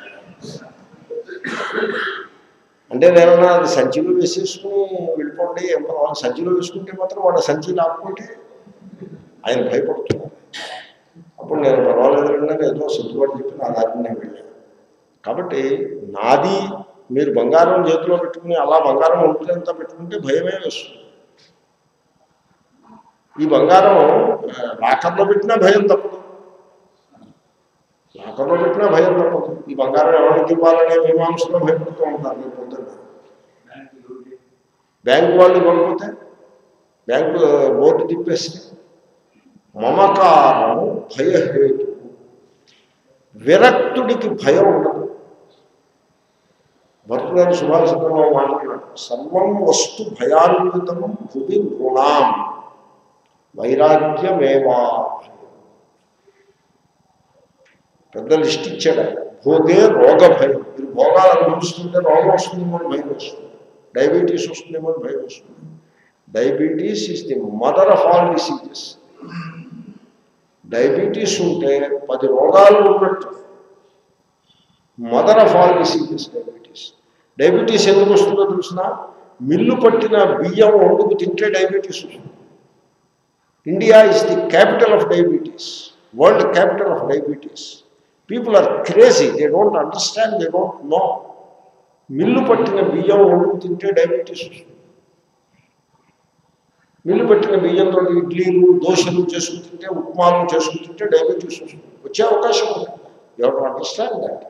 అంటే నేనన్నా అది సంచిలో వేసేసుకుని వెళ్ళిపోండి ఏం పర్వాలేదు సంచిలో వేసుకుంటే మాత్రం వాడు సంచి లాక్కుంటే ఆయన భయపడుతున్నారు అప్పుడు నేను పర్వాలేదు ఏదో సిద్ధుబాటు చెప్పి నా దారిని నేను వెళ్ళాను కాబట్టి నాది మీరు బంగారం చేతిలో పెట్టుకుని అలా బంగారం ఒంటినంతా పెట్టుకుంటే భయమే వస్తుంది ఈ బంగారం ఆ, లాకర్లో పెట్టినా భయం తప్పదు లాకర్ లాకర్లో పెట్టినా భయం తప్పదు ఈ బంగారం ఎవరికి ఇవ్వాలనే మీమాంసలో భయపడుతూ ఉంటారు మీరు పొద్దున్న బ్యాంకు వాళ్ళు ఇవ్వకపోతే బ్యాంకు బోర్డు తిప్పేస్తే మమకారము భయహేతు విరక్తుడికి భయం ఉండదు భర్తగారు సుభాషితంలో మాట్లాడాడు సర్వం వస్తు భయాన్వితం భువి నృణాం వైరాగ్యమేవా పెద్ద లిస్ట్ ఇచ్చాడు ఆయన భోగే రోగ భయం మీరు భోగాలు అనుభవిస్తుంటే రోగం వస్తుందేమో అని భయం వస్తుంది డయాబెటీస్ వస్తుందేమో అని భయం వస్తుంది diabetes is the mother of all diseases diabetes ఉంటే పది రోగాలు ఉన్నట్టు mother of all diseases diabetes diabetes ఎందుకు వస్తుందో తెలిసిన మిల్లు పట్టిన బియ్యం వండుకు తింటే డయాబెటీస్ వస్తుంది India is the capital of diabetes world capital of diabetes people are crazy they don't understand they don't know mill పట్టిన బియ్యం వండుకు తింటే డయాబెటీస్ వస్తుంది మిల్లు పట్టిన బియ్యంతో ఇడ్లీలు దోశలు చేసుకుని తింటే ఉప్మాలు చేసుకుని తింటే డయాబెటీస్ వస్తుంది వచ్చే అవకాశం ఉంది ఎవరు understand that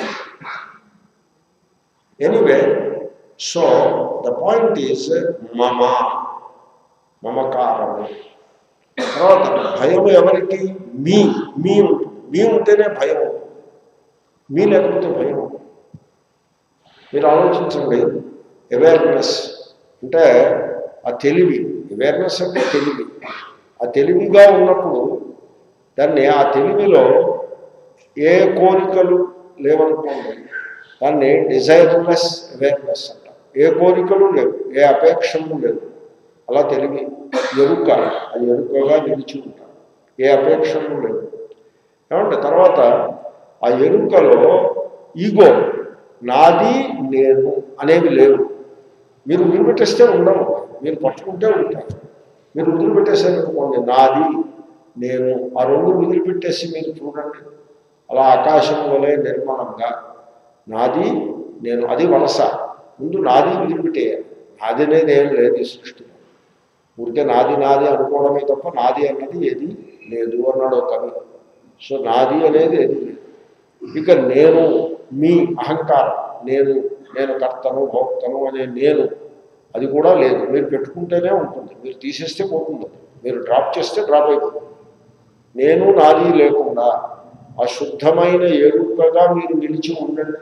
anyway so the point is మమ మమకారము తర్వాత భయం ఎవరికి మీ మీ ఉంటుంది మీ ఉంటేనే భయం ఉంటుంది. మీ లేకపోతే భయం ఉంటుంది. మీరు ఆలోచించండి అవేర్నెస్ అంటే ఆ తెలివి అవేర్నెస్ అంటే తెలివి ఆ తెలివిగా ఉన్నప్పుడు దాన్ని ఆ తెలివిలో ఏ కోరికలు లేవనుకోండి దాన్ని డిజైర్లెస్ అవేర్నెస్ అంటారు ఏ కోరికలు లేవు ఏ అపేక్షలు లేవు అలా తెలివి ఎరుక అది ఎరుకగా నిలిచి ఉంటారు ఏ అపేక్షలు లేవు ఏమంటే తర్వాత ఆ ఎరుకలో ఈగో నాది నేను అనేవి లేవు మీరు వదిలిపెట్టేస్తే ఉండవు మీరు పట్టుకుంటే ఉంటారు మీరు వదిలిపెట్టేసారనుకోండి నాది నేను ఆ రెండు వదిలిపెట్టేసి మీరు చూడండి అలా ఆకాశం వలె నిర్మలంగా నాది నేను అది వలస ముందు నాది వదిలిపెట్టేయాలి నాది అనేది ఏం లేదు ఈ సృష్టిలో ఊరికే నాది నాది అనుకోవడమే తప్ప నాది అన్నది ఏది లేదు అన్నాడు ఒక కవి సో నాది అనేది ఏది లేదు ఇక నేను మీ అహంకారం నేను నేను కర్తను భోక్తను అనే నేను అది కూడా లేదు మీరు పెట్టుకుంటేనే ఉంటుంది మీరు తీసేస్తే పోతుంది అది. మీరు డ్రాప్ చేస్తే డ్రాప్ అయిపోతుంది నేను నాది లేకుండా ఆ శుద్ధమైన ఎరుకగా మీరు నిలిచి ఉండండి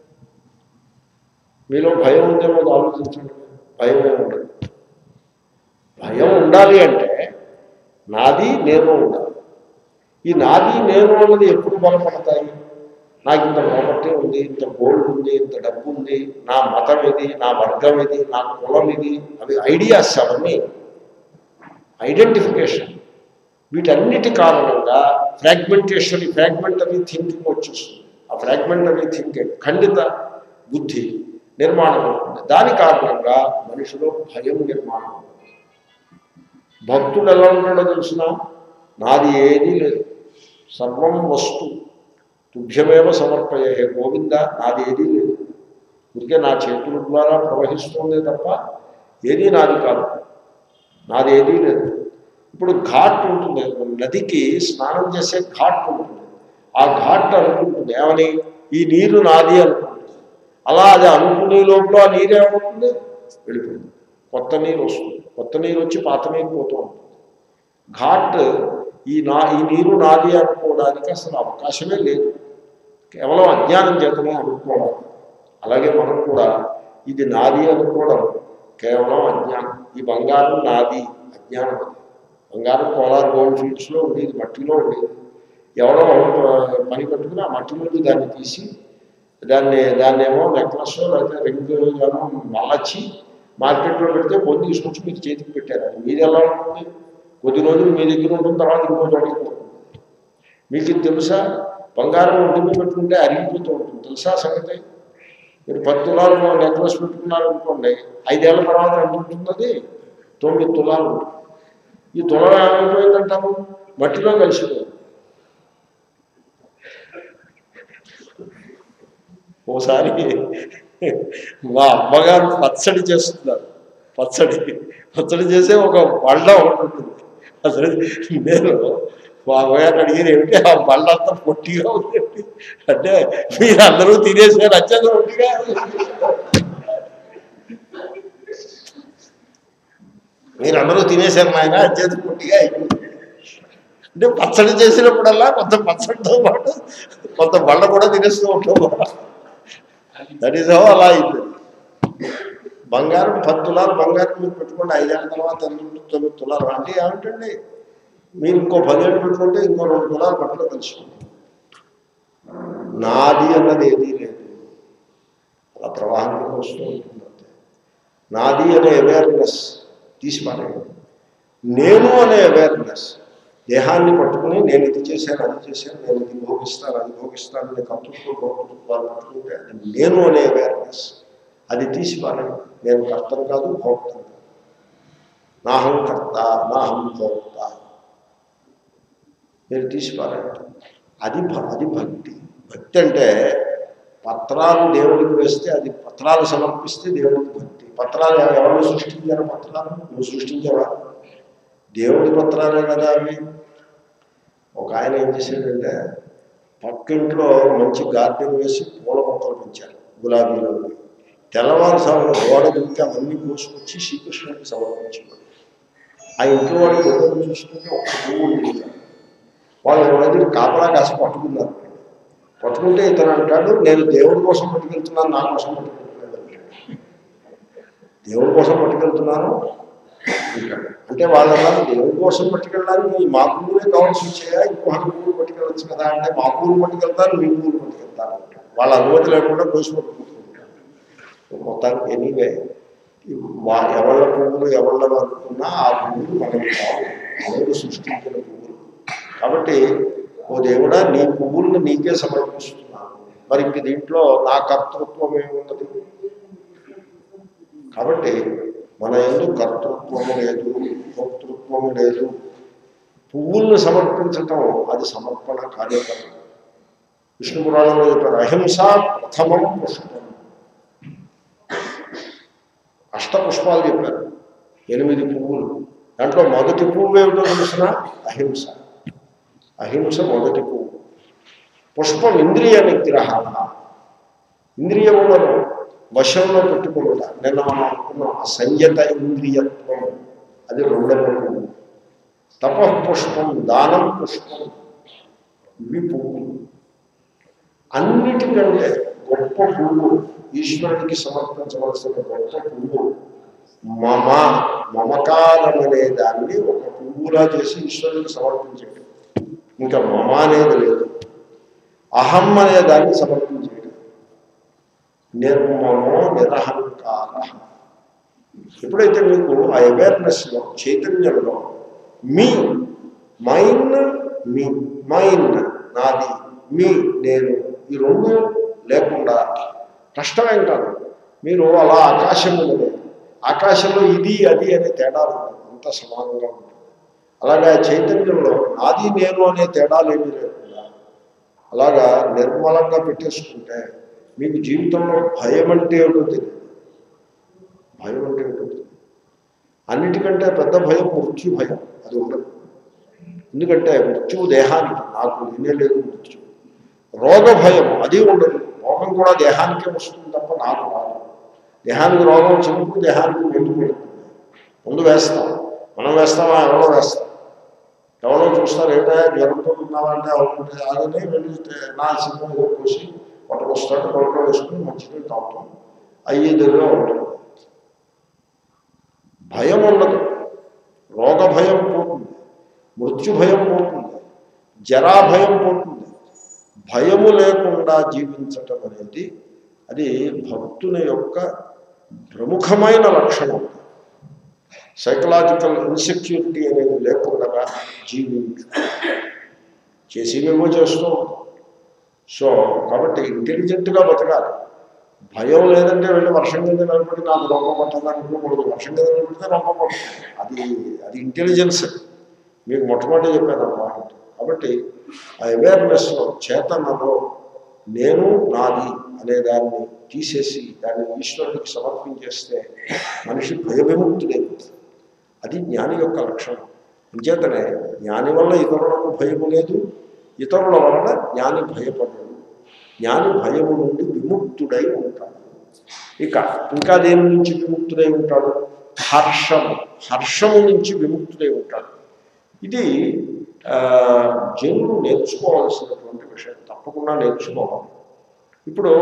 మీలో భయం ఉందేమో ఆలోచించండి భయమే ఉండదు భయం ఉండాలి అంటే నాది నేను ఉండాలి ఈ నాది నేను అన్నది ఎప్పుడు బలపడతాయి నాకు ఇంత ప్రాపర్టీ ఉంది ఇంత గోల్డ్ ఉంది ఇంత డబ్బు ఉంది నా మతం ఇది నా వర్గం ఇది నా కులం ఇది అవి ఐడియాస్ అవన్నీ ఐడెంటిఫికేషన్ వీటన్నిటి కారణంగా ఫ్రాగ్మెంటేషన్ ఫ్రాగ్మెంటరీ థింకింగ్ వచ్చేస్తుంది ఆ ఫ్రాగ్మెంటరీ థింకింగ్ ఖండిత బుద్ధి నిర్మాణం అవుతుంది దాని కారణంగా మనిషిలో భయం నిర్మాణం అవుతుంది భక్తుడు ఎలా ఉంటాడో తెలిసిన నాది ఏదీ లేదు సర్వం వస్తు తుభ్యమేవ సమర్పయ హే గోవింద నాది ఏదీ లేదు ఊరికే నా చేతుల ద్వారా ప్రవహిస్తుంది తప్ప ఏదీ నాది కాదు నాది ఏదీ లేదు ఇప్పుడు ఘాట్ ఉంటుంది నదికి స్నానం చేసే ఘాట్ ఉంటుంది ఆ ఘాట్ అనుకుంటుంది ఏమని ఈ నీరు నాది అనుకుంటుంది అలా అది అనుకునే లోపల ఆ నీరు ఏమవుతుంది వెళ్ళిపోతుంది కొత్త నీరు వస్తుంది కొత్త నీరు వచ్చి పాత నీరు పోతూ ఉంటుంది ఘాట్ ఈ నా ఈ నీరు నాది అనుకోవడానికి అసలు అవకాశమే లేదు కేవలం అజ్ఞానం చేతనే అనుకోవడం అలాగే మనం కూడా ఇది నాది అనుకోవడం కేవలం అజ్ఞానం ఈ బంగారం నాది అజ్ఞానం అది బంగారం కోలార్ గోల్డ్ ఫీల్డ్స్లో ఉండేది మట్టిలో ఉండేది ఎవరో పని కట్టుకుని ఆ మట్టిలోకి దాన్ని తీసి దాన్ని దాన్ని ఏమో నెక్లెస్ లేకపోతే రింగ్ గానో మలచి మార్కెట్లో పెడితే పొంది తీసుకొచ్చి మీకు చేతికి పెట్టారు అది మీది ఎలా ఉంటుంది కొద్ది రోజులు మీ దగ్గర ఉంటుంది తర్వాత ఇంకో చోటికి పోతుంది మీకు ఇది తెలుసా బంగారం ఒంటి మీద పెట్టుకుంటే అరిగిపోతూ ఉంటుంది తెలుసా సంగతి మీరు పది తులాలు నెక్లెస్ పెట్టుకున్నారు అనుకోండి ఐదేళ్ల తర్వాత ఎంత ఉంటుంది అది తొమ్మిది తులాలు ఉంటుంది ఈ తులం ఏమైపోయిందంటాము మట్టిలో కలిసిపోయింది ఓసారి మా అమ్మగారు పచ్చడి చేస్తున్నారు పచ్చడి పచ్చడి చేసే ఒక బండ ఒకటి ఉంటుంది అసలు నేను బాబోయారు అడిగారు ఏమిటి ఆ బళ్ళంతా పొట్టిగా ఉంది ఏమిటి? అంటే మీరు అందరూ తినేసారు అత్యంత పొట్టిగా మీరందరూ తినేశారు నాయన అత్యంత పొట్టిగా అయిపోయింది అంటే పచ్చడి చేసినప్పుడల్లా కొంత పచ్చడితో పాటు కొంత బళ్ళ కూడా తినేస్తూ ఉంటాం దట్ ఈస్ హౌ అలా అయింది బంగారం పది తులాలు బంగారం మీరు పెట్టుకోండి ఐదేళ్ల తర్వాత ఎనిమిది తొమ్మిది తులాలు అంటే ఏమిటండి మీరు ఇంకో పదిహేను పెట్టుకుంటే ఇంకో రెండు తులాలు బట్టలు తెలుసుకోండి నాది అన్నది ఏదీ లేదు అలా ప్రవాహంలోకి వస్తూ ఉంటుంది అంతే నాది అనే అవేర్నెస్ తీసి పారేయండి నేను అనే అవేర్నెస్ దేహాన్ని పట్టుకుని నేను ఇది చేశాను అది చేశాను నేను ఇది భోగిస్తాను అది భోగిస్తాను నేను కర్తృత్వం భోక్తృత్వాలు పట్టుకుంటే అది నేను అనే అవేర్నెస్ అది తీసి పారేయండి నేను కర్తను కాదు భోక్తను కాదు నాహం కర్త నాహం భోక్త మీరు తీసి పారేయండి అది భ- అది భక్తి భక్తి అంటే పత్రాలు దేవుడికి వేస్తే అది పత్రాలు సమర్పిస్తే దేవుడికి భక్తి పత్రాలు ఎవ- ఎవరు సృష్టించారు పత్రాలు నువ్వు సృష్టించావా దేవుడి పత్రాలే కదా అవి ఒక ఆయన ఏం చేశాడంటే పక్కింట్లో మంచి గార్డెన్ వేసి పూల మొక్కలు పెంచారు గులాబీలు అవి. తెల్లవారుసాము గోడ దుక్కి అవన్నీ కోసుకొచ్చి శ్రీకృష్ణుడికి సమర్పించాడు ఆ ఇంట్లో వాడి గొడవలు చూసుకుంటే ఒక పువ్వు ఉంది వాళ్ళు రోజులు కాపలా కాసి పట్టుకున్నారు పట్టుకుంటే ఇతను అంటాడు నేను దేవుడి కోసం పట్టుకెళ్తున్నాను నా కోసం పట్టుకెళ్తున్నాను అంటాడు. దేవుడి కోసం పట్టుకెళ్తున్నాను అంటాడు అంటే వాళ్ళు అన్నారు దేవుడి కోసం పట్టుకెళ్ళడానికి ఈ మా పువ్వులే కావాల్సి వచ్చాయా ఇంకో పువ్వులు పట్టుకెళ్ళచ్చు కదా అంటే మా పువ్వులు పట్టుకెళ్తారు మీ పువ్వులు పట్టుకెళ్తారు అంటాడు. వాళ్ళ అనుమతి లేకుండా కోసి పట్టుకుంటుంటారు మొత్తానికి ఎనీవే వా ఎవళ్ళ పువ్వులు ఎవళ్ళ అనుకున్నా ఆ పువ్వులు మనకి కావు దేవుడు సృష్టించిన పువ్వులు కాబట్టి ఓ దేవుడా నీ పువ్వులను నీకే సమర్పిస్తున్నాను మరి ఇంక దీంట్లో నా కర్తృత్వం ఏమున్నది కాబట్టి మన ఎందుకు కర్తృత్వము లేదు భోక్తృత్వము లేదు పువ్వులను సమర్పించటం అది సమర్పణ కార్యక్రమం విష్ణు పురాణంలో చెప్పారు అహింస ప్రథమం పుష్పం అష్టపుష్పాలు చెప్పారు ఎనిమిది పువ్వులు దాంట్లో మొదటి పువ్వు ఏమిటో తెలిసిన అహింస అహింస మొదటి పువ్వు పుష్పం ఇంద్రియ నిగ్రహ ఇంద్రియములను వశంలో పెట్టుకుంటా నిన్న మనం అనుకున్నాం ఆ సంయత ఇంద్రియత్వం అది రెండవ పువ్వు తపఃపుష్పం దానం పుష్పం ఇవి పువ్వులు అన్నిటికంటే గొప్ప పువ్వు ఈశ్వరుడికి సమర్పించవలసిన గొప్ప పువ్వు మమ మమకారం అనే దాన్ని ఒక పువ్వులా చేసి ఈశ్వరుడికి సమర్పించడం ఇంకా మమ అనేది లేదు అహం అనే దాన్ని సమర్పించేయడం నిర్మమో నిరహంకార ఎప్పుడైతే మీకు ఆ అవేర్నెస్లో చైతన్యంలో మీ మైన్ మీ మైన్ నాది మీ నేను ఈ రెండు లేకుండా కష్టమేం కాదు మీరు అలా ఆకాశము ఉన్నది ఆకాశంలో ఇది అది అనే తేడాలు ఉండవు అంత సమానంగా ఉంటుంది అలాగే చైతన్యంలో నాది నేను అనే తేడాలు ఏమీ లేకుండా అలాగా నిర్మలంగా పెట్టేసుకుంటే మీకు జీవితంలో భయం అంటే ఏమిటో తెలియదు భయం అంటే ఏమిటో తెలియదు అన్నిటికంటే పెద్ద భయం మృత్యు భయం అది ఉండదు ఎందుకంటే మృత్యువు దేహానికి నాకు లేనే లేదు మృత్యు రోగ భయం అది ఉండదు రోగం కూడా దేహానికే వస్తుంది తప్ప నాకు రాదు దేహానికి రోగం వచ్చినప్పుడు దేహానికి ముందు పెడుతుంది ముందు వేస్తాం మనం వేస్తామా ఎవరో వేస్తాం ఎవరో చూస్తారు ఏమిటా జ్వరంతో ఉన్నావా అంటే అవుతుంటే ఆగని వెళ్ళి నా సినిమా ఏదో కోసి పట్టుకొస్తాడు కొడుకు వేసుకుని మంచిగా తాగుతాం అయ్యేదిగా ఉంటుంది భయం ఉండదు రోగ భయం పోతుంది మృత్యు భయం పోతుంది జరా భయం పోతుంది భయము లేకుండా జీవించటం అనేది అది భక్తుని యొక్క ప్రముఖమైన లక్షణం సైకలాజికల్ ఇన్సెక్యూరిటీ అనేది లేకుండా జీవించు చేసేవేమో చేస్తూ ఉంటాం సో కాబట్టి ఇంటెలిజెంట్గా బతకాలి భయం లేదంటే వెళ్ళి వర్షం కింద నిలబడి నాకు రొంప పట్టదు అనుకోకూడదు వర్షం కింద నిలబడితే రొంప పడుతుంది అది అది ఇంటెలిజెన్స్ మీకు మొట్టమొదటి చెప్పాను ఆ పాయింట్ కాబట్టి ఆ అవేర్నెస్లో చేతనలో నేను నాది అనే దాన్ని తీసేసి దాన్ని ఈశ్వరుడికి సమర్పించేస్తే మనిషి భయవిముక్తుడైపోతుంది అది జ్ఞాని యొక్క లక్షణం అంచేతనే జ్ఞాని వల్ల ఇతరులకు భయము లేదు ఇతరుల వలన జ్ఞాని భయపడడు జ్ఞాని భయము నుండి విముక్తుడై ఉంటాడు ఇక ఇంకా దేని నుంచి విముక్తుడై ఉంటాడు హర్షము హర్షము నుంచి విముక్తుడై ఉంటాడు ఇది ఆ, జనులు నేర్చుకోవాల్సినటువంటి విషయం తప్పకుండా నేర్చుకోవాలి ఇప్పుడు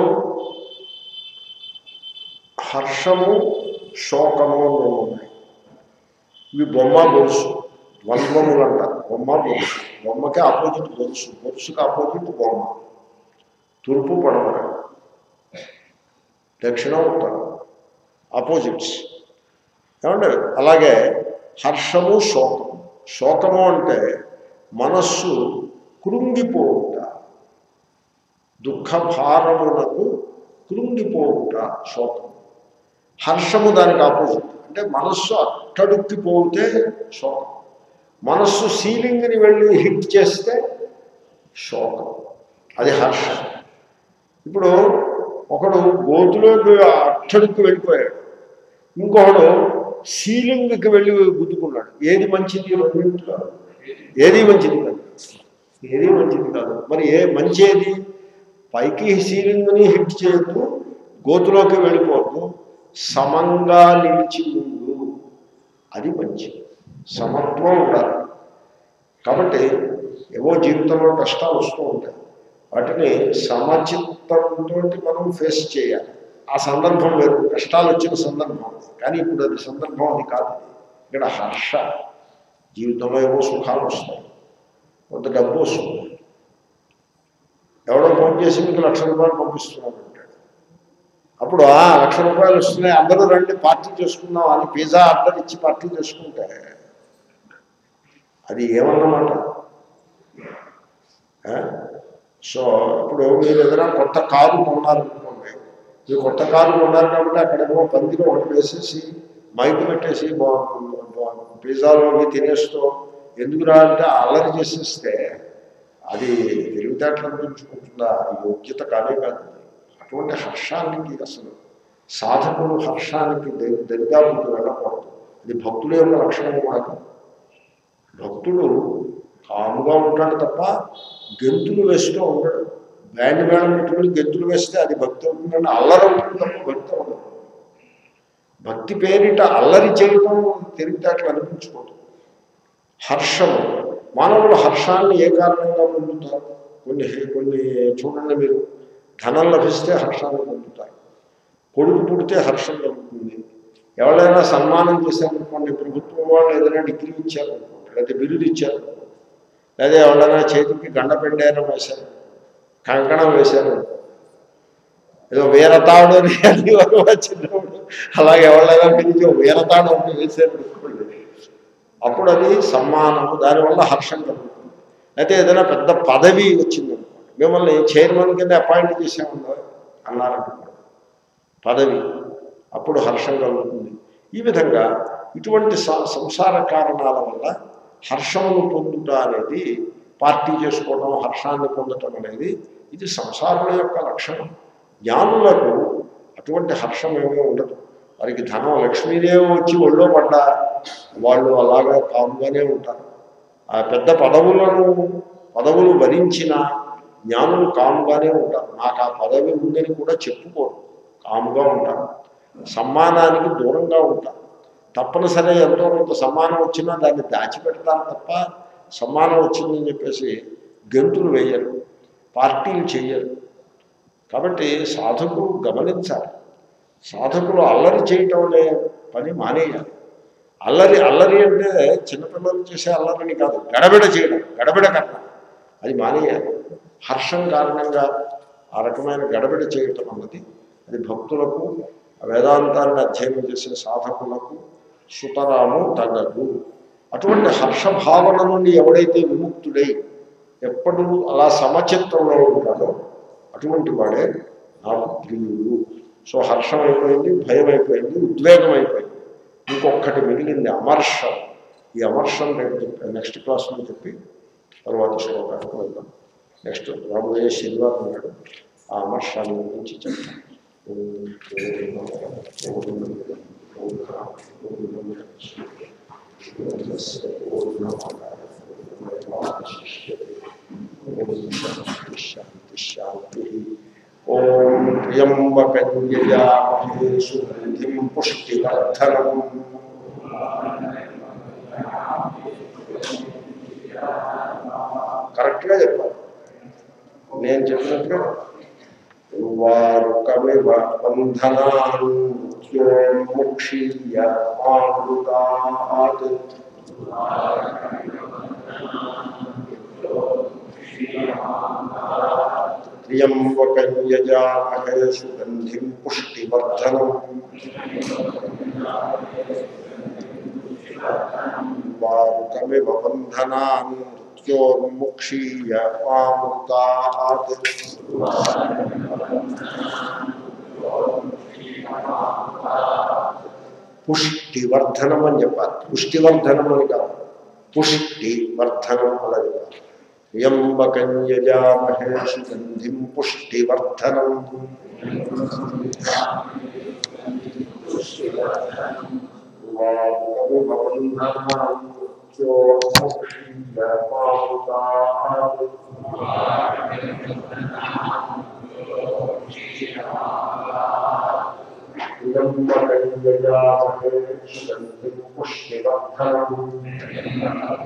హర్షము శోకము అని రెండు ఉన్నాయి ఇవి బొమ్మ బొరుసు ద్వంద్వములు అంటారు బొమ్మ బొరుసు బొమ్మకి ఆపోజిట్ బొరుసు బొరుసుకి ఆపోజిట్ బొమ్మ తూర్పు పడమర దక్షిణ ఉత్తరం ఆపోజిట్స్ ఏమంటే అలాగే హర్షము శోకము శోకము అంటే మనస్సు కృంగిపోవుట దుఃఖ భారమునకు కృంగిపోవుట శోకము హర్షము దానికి ఆపోజిట్ అంటే మనస్సు అట్టడుక్కిపోతే శోకం మనస్సు సీలింగ్ని వెళ్ళి హిట్ చేస్తే శోకం అది హర్షం ఇప్పుడు ఒకడు గోతులోకి అట్టడుక్కి వెళ్ళిపోయాడు ఇంకొకడు సీలింగ్కి వెళ్ళి గుద్దుకున్నాడు ఏది మంచిది రెండింటిలో ఏది మంచిది కాదు ఏది మంచిది కాదు మరి ఏ మంచి ఏది పైకి సీలింగ్ని హిట్ చేయొద్దు గోతులోకి వెళ్ళిపోవద్దు సమంగా నిలిచి ఉండు అది మంచి సమత్వం ఉండాలి కాబట్టి ఏవో జీవితంలో కష్టాలు వస్తూ ఉంటాయి వాటిని సమచిత్తంతో మనం ఫేస్ చేయాలి ఆ సందర్భం వేరు కష్టాలు వచ్చిన సందర్భం అది. కానీ ఇప్పుడు అది సందర్భం అది కాదు ఇక్కడ హర్ష జీవితంలో ఏవో సుఖాలు వస్తాయి కొంత డబ్బు వస్తుంది ఎవడో ఫోన్ చేసి మీకు లక్ష రూపాయలు పంపిస్తున్నాడు అంటాడు అప్పుడు ఆ లక్ష రూపాయలు వస్తున్నాయి అందరూ రండి పార్టీ చేసుకుందాం అని పిజ్జా ఆర్డర్ ఇచ్చి పార్టీ చేసుకుంటే అది ఏమన్నమాట ఆ? సో ఇప్పుడు మీరు ఏదైనా కొత్త కారు కొన్నారనుకోండి మీరు కొత్త కారు కొన్నారు కాబట్టి అక్కడేమో పందిలో ఒకటి వేసేసి మైక్ పెట్టేసి బా- బా- పిజ్జాలో అవి తినేస్తూ ఎందుకురా అంటే అల్లరి చేసేస్తే అది తెలివితేటలు అనిపించుకుంటుందా యోగ్యత కానే కాదు అటువంటి హర్షానికి అసలు సాధకులు హర్షానికి దరి- దరిదాపులకు వెళ్ళకూడదు అది భక్తుల యొక్క లక్షణం కూడా కాదు భక్తుడు కాముగా ఉంటాడు తప్ప గెంతులు వేస్తూ ఉంటాడు బ్యాండ్ మేళం పెట్టుకుని గెంతులు వేస్తే అది భక్తి అవుతుందంటే అల్లరి అవుతుంది తప్ప భక్తి అవ్వదు భక్తి పేరిట అల్లరి చేయటం తెలివితేటలు అనిపించుకోదు హర్షము మానవులు హర్షాన్ని ఏ కారణంగా పొందుతారు కొన్ని కొన్ని చూడండి మీరు ధనం లభిస్తే హర్షాన్ని పొందుతారు కొడుకు పుడితే హర్షం కలుగుతుంది ఎవరైనా సన్మానం చేశారనుకోండి ప్రభుత్వం వాళ్ళు ఏదైనా డిగ్రీ ఇచ్చారనుకోండి లేదా బిరుదు ఇచ్చారనుకోండి లేదా ఎవరైనా చేతికి గండ పెండారం వేశారు కంకణం వేశారు ఏదో వీరతాడు అని అది ఒక చిన్నప్పుడు అలాగే ఎవరైనా పిలిచి ఓ వీరతాడు ఒకటి వేశారు అనుకోండి అప్పుడు అది సమ్మానము దానివల్ల హర్షం కలుగుతుంది అయితే ఏదైనా పెద్ద పదవి వచ్చింది అనుకోండి మిమ్మల్ని చైర్మన్ కింద అపాయింట్ చేసామన్నా అన్నారనుకోండి పదవి అప్పుడు హర్షం కలుగుతుంది ఈ విధంగా ఇటువంటి స- సంసార కారణాల వల్ల హర్షమును పొందుట అనేది పార్టీ చేసుకోవడం హర్షాన్ని పొందటం అనేది ఇది సంసారుల యొక్క లక్షణం జ్ఞానులకు అటువంటి హర్షం ఏమీ ఉండదు వారికి ధనం లక్ష్మీదేవి వచ్చి ఒళ్ళో పడ్డా వాళ్ళు అలాగా కాముగానే ఉంటారు ఆ పెద్ద పదవులను పదవులు భరించిన జ్ఞానులు కాముగానే ఉంటారు నాకు ఆ పదవి ఉందని కూడా చెప్పుకోరు కాముగా ఉంటారు సమ్మానానికి దూరంగా ఉంటారు తప్పనిసరి ఎంతో కొంత సమ్మానం వచ్చినా దాన్ని దాచిపెడతారు తప్ప సమ్మానం వచ్చిందని చెప్పేసి గెంతులు వేయరు పార్టీలు చేయరు కాబట్టి సాధకులు గమనించాలి సాధకులు అల్లరి చేయటం అనే పని మానేయాలి అల్లరి అల్లరి అంటే చిన్నపిల్లలు చేసే అల్లరిని కాదు గడబిడ చేయడం గడబిడ కన్నా అది మానేయాలి హర్షం కారణంగా ఆ రకమైన గడబిడ చేయటం అన్నది అది భక్తులకు వేదాంతాన్ని అధ్యయనం చేసే సాధకులకు సుతరాము తగదు అటువంటి హర్ష భావన నుండి ఎవడైతే విముక్తుడై ఎప్పుడు అలా సమచిత్తంలో ఉంటాడో అటువంటి వాడే నాకు ప్రియుడు సో హర్షం అయిపోయింది భయం అయిపోయింది ఉద్వేగం అయిపోయింది ఇంకొకటి మిగిలింది అమర్షం ఈ అమర్షం రేపు చెప్పి నెక్స్ట్ క్లాస్లో చెప్పి తర్వాత శ్లోకానికి వెళ్దాం నెక్స్ట్ రాబోయే శనివారం నాడు ఆ అమర్షాన్ని గురించి చెప్తాం ఓం త్ర్యంబకంజయామహే సుగంధిం పుష్టివర్ధనం కరెక్ట్గా చెప్పాలి నేను చెప్పినట్టుగా వారు కమివ బంధనాన్ముక్షీయ మామృతాత్ త్ర్యంబకం యజామహే సుగంధిం పుష్టివర్ధనం వారు కమివ బంధనాన్ మృత్యోన్ముక్షీయ మామృతాత్ పుష్టివర్ధనం అని చెప్పాలి పుష్టివర్ధనం అని కాదు పుష్టి వర్ధనం అలా చెప్పాలి త్ర్యంబకం యజామహే సుగంధిం పుష్టివర్ధనం పుష్టివర్ధనం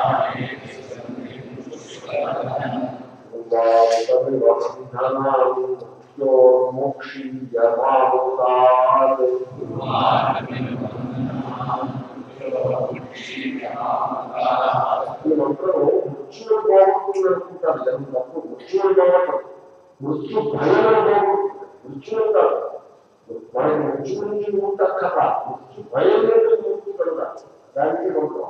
మోక్షీయమాముతాత్ ఈ మంత్రం మృత్యువు బాగుంటుంది అనుకుంటారు జనం తప్పు మృత్యువు బాగుంటుంది మృత్యు భయం బాగుంటుంది మృత్యువు కాదు మనకి మృత్యు నుంచి ముక్తక్కట మృత్యు భయం లేదు ముక్తి కనుక దానికి మంత్రం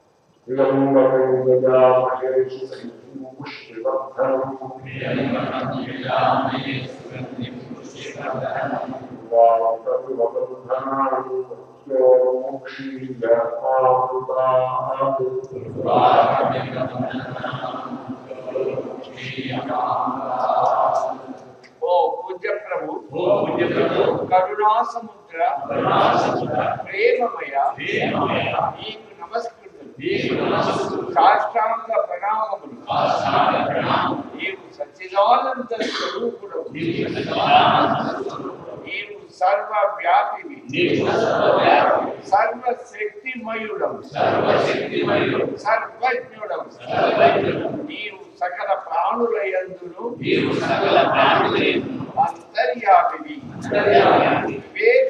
ఓ పూజ్య ప్రభు కరుణా సముద్ర ప్రేమమయ నీకు నమస్కృతులు సాష్టాంగ ప్రణామములు నీవు సచ్చిదానంద స్వరూపుడు నీవు సర్వ వ్యాపివి సర్వ శక్తిమయుడవు సర్వజ్ఞుడవు నీవు సకల ప్రాణుల యందును అంతర్యామివి వే